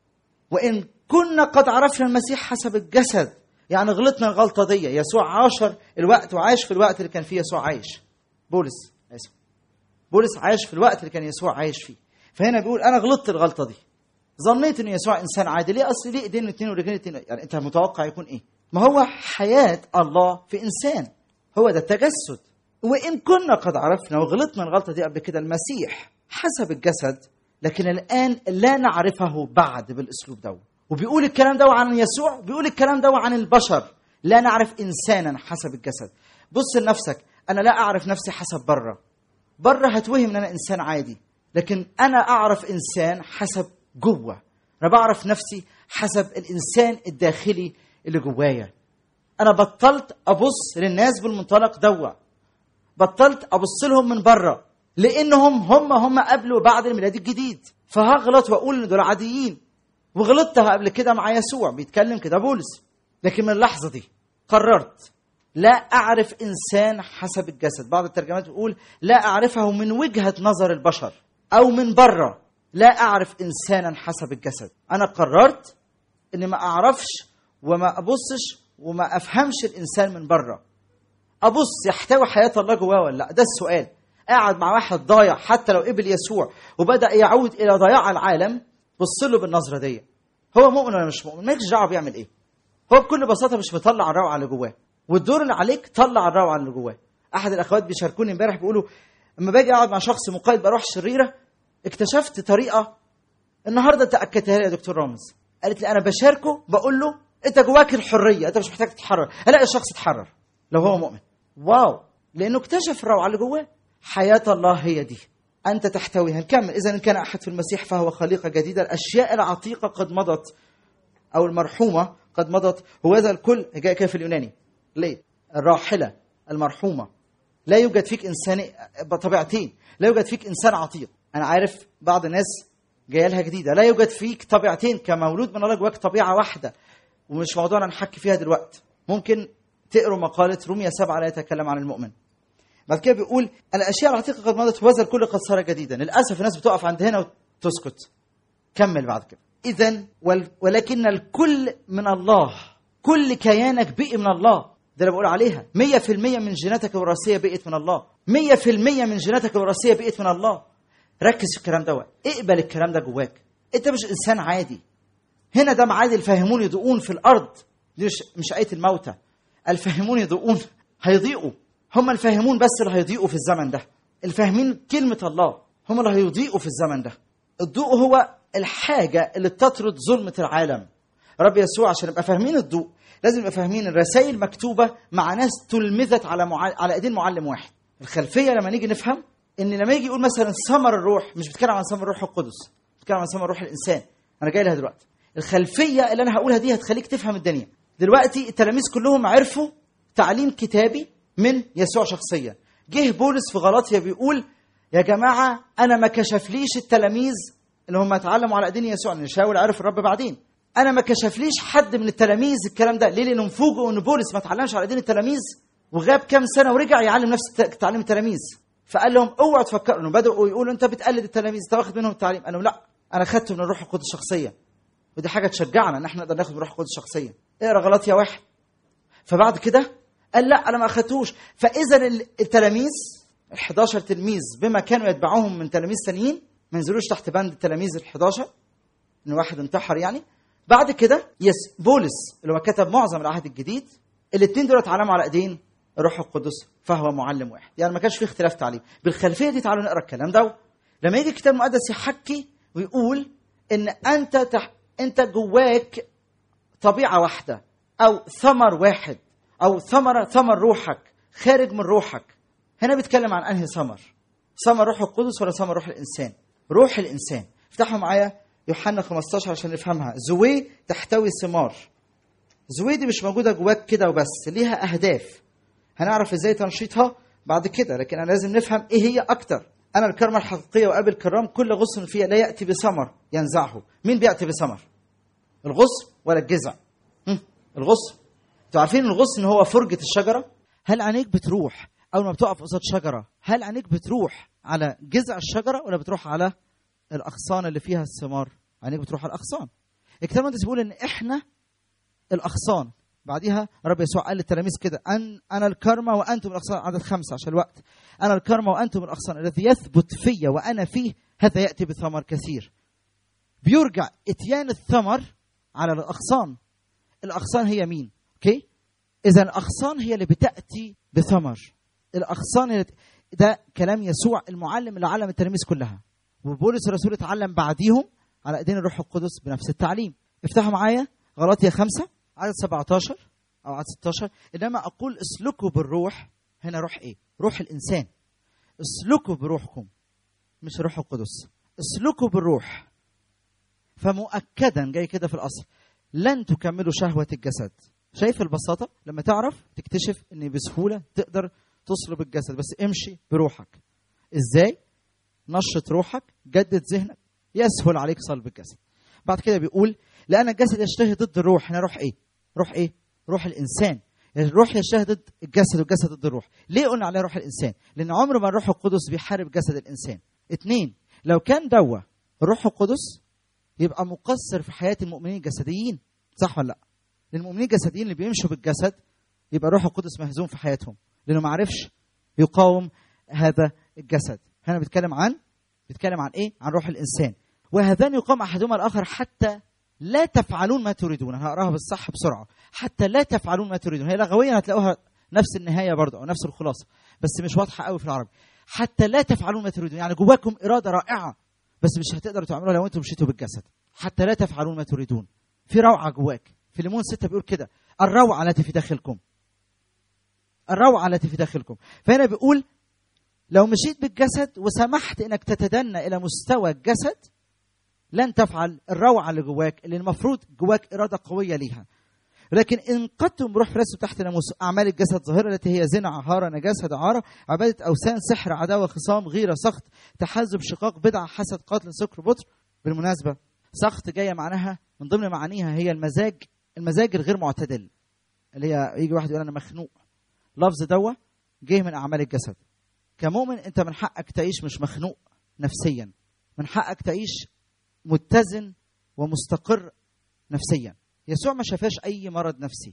Speaker 1: وان كنا قد عرفنا المسيح حسب الجسد يعني غلطنا الغلطه دي يسوع عاشر الوقت وعاش في الوقت اللي كان فيه يسوع عايش بولس اسف بولس عاش في الوقت اللي كان يسوع عايش فيه فهنا بيقول انا غلطت الغلطه دي ظنيت ان يسوع انسان عادي ليه اصل ليه ايدين اثنين ورجلين اثنين يعني انت متوقع يكون ايه ما هو حياه الله في انسان هو ده التجسد وان كنا قد عرفنا وغلطنا الغلطه دي قبل كده المسيح حسب الجسد لكن الان لا نعرفه بعد بالاسلوب ده وبيقول الكلام ده عن يسوع بيقول الكلام ده عن البشر لا نعرف انسانا حسب الجسد بص لنفسك انا لا اعرف نفسي حسب بره بره هتوهم ان انا انسان عادي لكن انا اعرف انسان حسب جوه انا بعرف نفسي حسب الانسان الداخلي اللي جوايا انا بطلت ابص للناس بالمنطلق دوا بطلت ابص لهم من بره لانهم هم هم قبل وبعد الميلاد الجديد فهغلط واقول ان دول عاديين وغلطتها قبل كده مع يسوع بيتكلم كده بولس لكن من اللحظه دي قررت لا اعرف انسان حسب الجسد بعض الترجمات بتقول لا اعرفه من وجهه نظر البشر او من بره لا اعرف انسانا حسب الجسد انا قررت اني ما اعرفش وما ابصش وما افهمش الانسان من بره ابص يحتوي حياه الله جواه ولا لا ده السؤال قاعد مع واحد ضايع حتى لو قبل يسوع وبدا يعود الى ضياع العالم بص له بالنظره دي هو مؤمن ولا مش مؤمن مالكش دعوه بيعمل ايه هو بكل بساطه مش مطلع الروعه اللي جواه والدور اللي عليك طلع الروعه اللي جواه احد الاخوات بيشاركوني امبارح بيقولوا اما باجي اقعد مع شخص مقيد بروح شريره اكتشفت طريقه النهارده تاكدتها لي يا دكتور رامز قالت لي انا بشاركه بقول له انت جواك الحريه انت مش محتاج تتحرر الاقي الشخص اتحرر لو هو مؤمن واو لانه اكتشف الروعه اللي جواه حياه الله هي دي انت تحتويها نكمل اذا ان كان احد في المسيح فهو خليقه جديده الاشياء العتيقه قد مضت او المرحومه قد مضت وهذا الكل جاء كيف اليوناني ليه الراحله المرحومه لا يوجد فيك انسان طبيعتين لا يوجد فيك انسان عتيق انا عارف بعض الناس جايه لها جديده لا يوجد فيك طبيعتين كمولود من الله جواك طبيعه واحده ومش موضوعنا نحكي فيها دلوقتي ممكن تقروا مقاله روميا سبعه لا يتكلم عن المؤمن بعد كده بيقول الاشياء العتيقه قد مضت وهذا الكل قد صار جديدا للاسف الناس بتقف عند هنا وتسكت كمل بعد كده اذا ولكن الكل من الله كل كيانك بقي من الله ده اللي بقول عليها 100% من جيناتك الوراثيه بقت من الله 100% من جيناتك الوراثيه بقت من الله ركز في الكلام دوت اقبل الكلام ده جواك انت مش انسان عادي هنا ده معادي الفاهمون يضيئون في الارض دي مش مش ايه الموتى الفاهمون يضيئون هيضيئوا هم الفاهمون بس اللي هيضيئوا في الزمن ده الفاهمين كلمه الله هم اللي هيضيئوا في الزمن ده الضوء هو الحاجه اللي تطرد ظلمه العالم رب يسوع عشان نبقى فاهمين الضوء لازم نبقى فاهمين الرسائل مكتوبه مع ناس تلمذت على مع... على ايدين معلم واحد الخلفيه لما نيجي نفهم ان لما يجي يقول مثلا ثمر الروح مش بيتكلم عن ثمر الروح القدس بيتكلم عن ثمر روح الانسان انا جاي لها دلوقتي الخلفيه اللي انا هقولها دي هتخليك تفهم الدنيا دلوقتي التلاميذ كلهم عرفوا تعليم كتابي من يسوع شخصيا جه بولس في غلاطيا بيقول يا جماعه انا ما كشفليش التلاميذ اللي هم اتعلموا على ايدين يسوع ان شاول عرف الرب بعدين انا ما كشفليش حد من التلاميذ الكلام ده ليه لانهم فوجئوا ان بولس ما اتعلمش على ايدين التلاميذ وغاب كام سنه ورجع يعلم نفس تعليم التلاميذ فقال لهم اوعوا تفكروا انه بداوا يقولوا انت بتقلد التلاميذ انت واخد منهم التعليم قال لهم لا انا خدته من الروح القدس شخصيا ودي حاجه تشجعنا ان احنا نقدر ناخد من الروح القدس شخصيا اقرا غلطيا واحد فبعد كده قال لا انا ما اخدتوش فاذا التلاميذ ال 11 تلميذ بما كانوا يتبعوهم من تلاميذ ثانيين ما ينزلوش تحت بند التلاميذ ال 11 ان واحد انتحر يعني بعد كده يس بولس اللي هو كتب معظم العهد الجديد الاثنين دول اتعلموا على ايدين الروح القدس فهو معلم واحد يعني ما كانش في اختلاف تعليم بالخلفيه دي تعالوا نقرا الكلام ده لما يجي الكتاب المقدس يحكي ويقول ان انت تح... انت جواك طبيعه واحده او ثمر واحد او ثمره ثمر روحك خارج من روحك هنا بيتكلم عن انهي ثمر ثمر روح القدس ولا ثمر روح الانسان روح الانسان افتحوا معايا يوحنا 15 عشان نفهمها زوي تحتوي ثمار زوي دي مش موجوده جواك كده وبس ليها اهداف هنعرف ازاي تنشيطها بعد كده لكن انا لازم نفهم ايه هي اكتر انا الكرمه الحقيقيه وقابل كرام كل غصن فيها لا ياتي بثمر ينزعه مين بياتي بثمر الغصن ولا الجذع الغصن انتوا عارفين الغصن هو فرجه الشجره هل عينيك بتروح اول ما بتقف قصاد شجره هل عينيك بتروح على جذع الشجره ولا بتروح على الاغصان اللي فيها الثمار عينيك بتروح على الاغصان الكتاب المقدس بيقول ان احنا الاغصان بعديها رب يسوع قال للتلاميذ كده أن أنا الكرمة وأنتم الأغصان عدد خمسة عشان الوقت أنا الكرمة وأنتم الأغصان الذي يثبت في وأنا فيه هذا يأتي بثمر كثير بيرجع إتيان الثمر على الأغصان الأغصان هي مين؟ أوكي؟ إذا الأغصان هي اللي بتأتي بثمر الأغصان هي ده كلام يسوع المعلم اللي علم التلاميذ كلها وبولس الرسول اتعلم بعديهم على ايدين الروح القدس بنفس التعليم افتحوا معايا غلاطيا خمسة عدد 17 او عدد 16 انما اقول اسلكوا بالروح هنا روح ايه؟ روح الانسان اسلكوا بروحكم مش روح القدس اسلكوا بالروح فمؤكدا جاي كده في الاصل لن تكملوا شهوه الجسد شايف البساطه لما تعرف تكتشف ان بسهوله تقدر تصلب الجسد بس امشي بروحك ازاي نشط روحك جدد ذهنك يسهل عليك صلب الجسد بعد كده بيقول لان الجسد يشتهي ضد الروح هنا روح ايه روح ايه روح الانسان الروح يشتهي ضد الجسد والجسد ضد الروح ليه قلنا عليه روح الانسان لان عمر ما الروح القدس بيحارب جسد الانسان اتنين لو كان دوا الروح القدس يبقى مقصر في حياه المؤمنين الجسديين صح ولا لا لان المؤمنين الجسديين اللي بيمشوا بالجسد يبقى الروح القدس مهزوم في حياتهم لانه ما عرفش يقاوم هذا الجسد هنا بيتكلم عن بيتكلم عن ايه عن روح الانسان وهذان يقام احدهما الاخر حتى لا تفعلون ما تريدون انا هقراها بالصح بسرعه حتى لا تفعلون ما تريدون هي لغويا هتلاقوها نفس النهايه برضه او نفس الخلاصه بس مش واضحه قوي في العربي حتى لا تفعلون ما تريدون يعني جواكم اراده رائعه بس مش هتقدروا تعملوها لو انتم مشيتوا بالجسد حتى لا تفعلون ما تريدون في روعه جواك في ليمون ستة بيقول كده الروعه التي في داخلكم الروعه التي في داخلكم فهنا بيقول لو مشيت بالجسد وسمحت انك تتدنى الى مستوى الجسد لن تفعل الروعه اللي جواك اللي المفروض جواك اراده قويه ليها لكن ان قدتم بروح فراسه تحت ناموس اعمال الجسد ظاهره التي هي زنا عهاره نجاسه دعاره عباده اوثان سحر عداوه خصام غيره سخط تحزب شقاق بدعه حسد قاتل سكر بطر بالمناسبه سخط جايه معناها من ضمن معانيها هي المزاج المزاج الغير معتدل اللي هي يجي واحد يقول انا مخنوق لفظ دوا جه من اعمال الجسد كمؤمن انت من حقك تعيش مش مخنوق نفسيا من حقك تعيش متزن ومستقر نفسيا يسوع ما شافاش اي مرض نفسي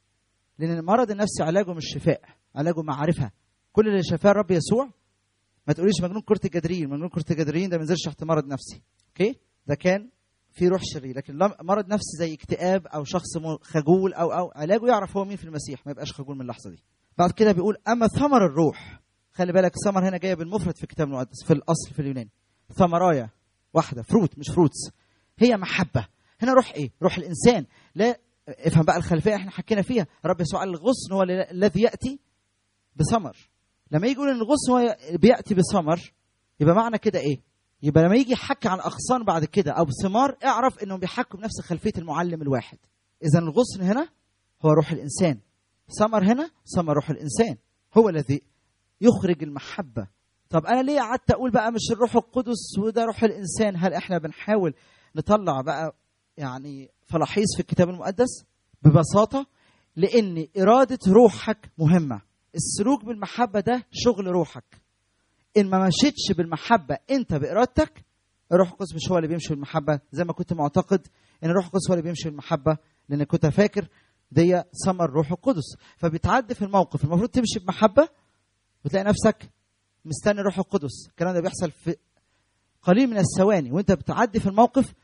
Speaker 1: لان المرض النفسي علاجه مش شفاء علاجه معرفه كل اللي شافاه الرب يسوع ما تقوليش مجنون كرة جدرين مجنون كرة جدرين ده ما ينزلش تحت مرض نفسي اوكي ده كان في روح شرير لكن مرض نفسي زي اكتئاب او شخص خجول او او علاجه يعرف هو مين في المسيح ما يبقاش خجول من اللحظه دي بعد كده بيقول اما ثمر الروح خلي بالك ثمر هنا جايه بالمفرد في الكتاب المقدس في الاصل في اليوناني ثمرايا واحده فروت مش فروتس هي محبه هنا روح ايه روح الانسان لا افهم بقى الخلفيه احنا حكينا فيها رب يسوع قال الغصن هو الذي ياتي بثمر لما يجي يقول ان الغصن هو بياتي بثمر يبقى معنى كده ايه يبقى لما يجي يحكي عن اغصان بعد كده او ثمار اعرف انهم بيحكوا بنفس خلفيه المعلم الواحد اذا الغصن هنا هو روح الانسان ثمر هنا ثمر روح الانسان هو الذي يخرج المحبه طب انا ليه قعدت اقول بقى مش الروح القدس وده روح الانسان هل احنا بنحاول نطلع بقى يعني فلاحيص في الكتاب المقدس ببساطه لان اراده روحك مهمه السلوك بالمحبه ده شغل روحك ان ما مشيتش بالمحبه انت بارادتك الروح القدس مش هو اللي بيمشي بالمحبه زي ما كنت معتقد ان الروح القدس هو اللي بيمشي بالمحبه لان كنت فاكر دي ثمر الروح القدس فبتعدي في الموقف المفروض تمشي بمحبه وتلاقي نفسك مستني الروح القدس الكلام ده بيحصل في قليل من الثواني وانت بتعدي في الموقف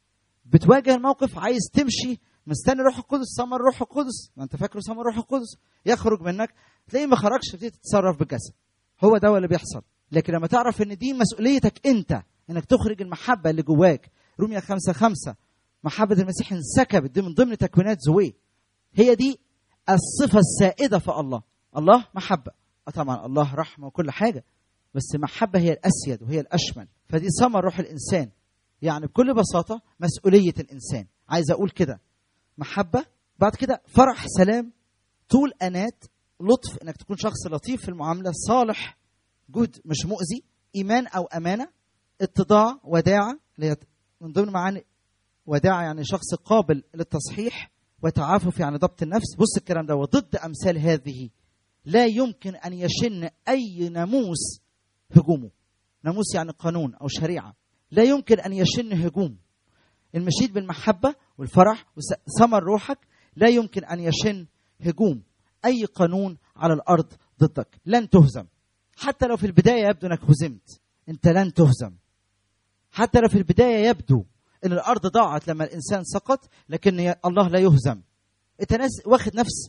Speaker 1: بتواجه الموقف عايز تمشي مستني الروح القدس ثمر الروح القدس ما انت فاكره ثمر الروح القدس يخرج منك تلاقيه ما خرجش تبتدي تتصرف بالجسد هو ده اللي بيحصل لكن لما تعرف ان دي مسؤوليتك انت انك تخرج المحبه اللي جواك روميا خمسة خمسة محبة المسيح انسكبت دي من ضمن تكوينات زوي هي دي الصفة السائدة في الله الله محبة طبعا الله رحمة وكل حاجة بس محبة هي الأسيد وهي الأشمل فدي ثمر روح الإنسان يعني بكل بساطة مسؤولية الإنسان عايز أقول كده محبة بعد كده فرح سلام طول أنات لطف إنك تكون شخص لطيف في المعاملة صالح جود مش مؤذي إيمان أو أمانة اتضاع وداعة اللي هي من ضمن معاني وداعة يعني شخص قابل للتصحيح وتعافف يعني ضبط النفس بص الكلام ده وضد أمثال هذه لا يمكن أن يشن أي ناموس هجومه ناموس يعني قانون أو شريعة لا يمكن أن يشن هجوم المشيد بالمحبة والفرح وثمر روحك لا يمكن أن يشن هجوم أي قانون على الأرض ضدك لن تهزم حتى لو في البداية يبدو أنك هزمت أنت لن تهزم حتى لو في البداية يبدو أن الأرض ضاعت لما الإنسان سقط لكن الله لا يهزم أنت ناس واخد نفس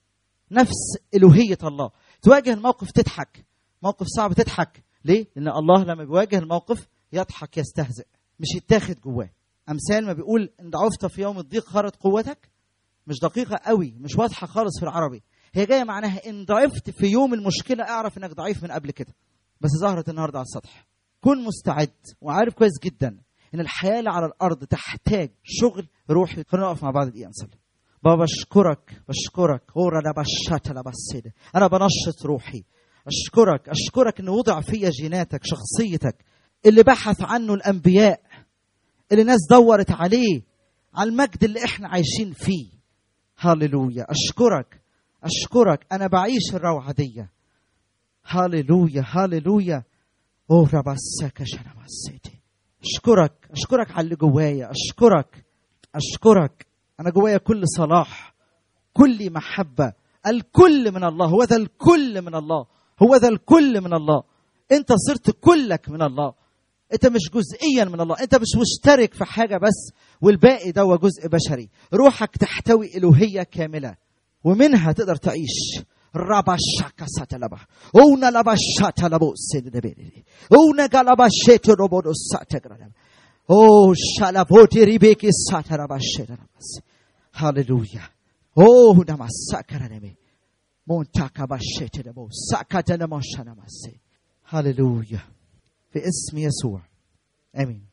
Speaker 1: نفس الوهيه الله تواجه الموقف تضحك موقف صعب تضحك ليه لان الله لما بيواجه الموقف يضحك يستهزئ مش يتاخد جواه امثال ما بيقول ان ضعفت في يوم الضيق خرت قوتك مش دقيقه قوي مش واضحه خالص في العربي هي جايه معناها ان ضعفت في يوم المشكله اعرف انك ضعيف من قبل كده بس ظهرت النهارده على السطح كن مستعد وعارف كويس جدا ان الحياه اللي على الارض تحتاج شغل روحي خلينا نقف مع بعض دقيقه نصلي بابا اشكرك بشكرك اورا لبشات لبسيد انا بنشط روحي اشكرك اشكرك ان وضع فيا جيناتك شخصيتك اللي بحث عنه الانبياء اللي ناس دورت عليه على المجد اللي احنا عايشين فيه هللويا اشكرك اشكرك انا بعيش الروعه دي هللويا هللويا اوه ربسك شرمسيتي اشكرك اشكرك على اللي جوايا اشكرك اشكرك انا جوايا كل صلاح كل محبه الكل من الله هو ذا الكل من الله هو ذا الكل من الله انت صرت كلك من الله انت مش جزئيا من الله انت مش مشترك في حاجه بس والباقي ده هو جزء بشري روحك تحتوي الوهيه كامله ومنها تقدر تعيش رابا شاكا ساتلبا اونا لبا شاتلبو سيدبيري اونا غالبا شيت روبودو ساتغرا او شالابوتي ريبيكي ساترابا شيدرابس هاليلويا او نما ساكرانمي مونتاكا باشيت دبو ساكاتنا موشانا هاليلويا في اسم يسوع امين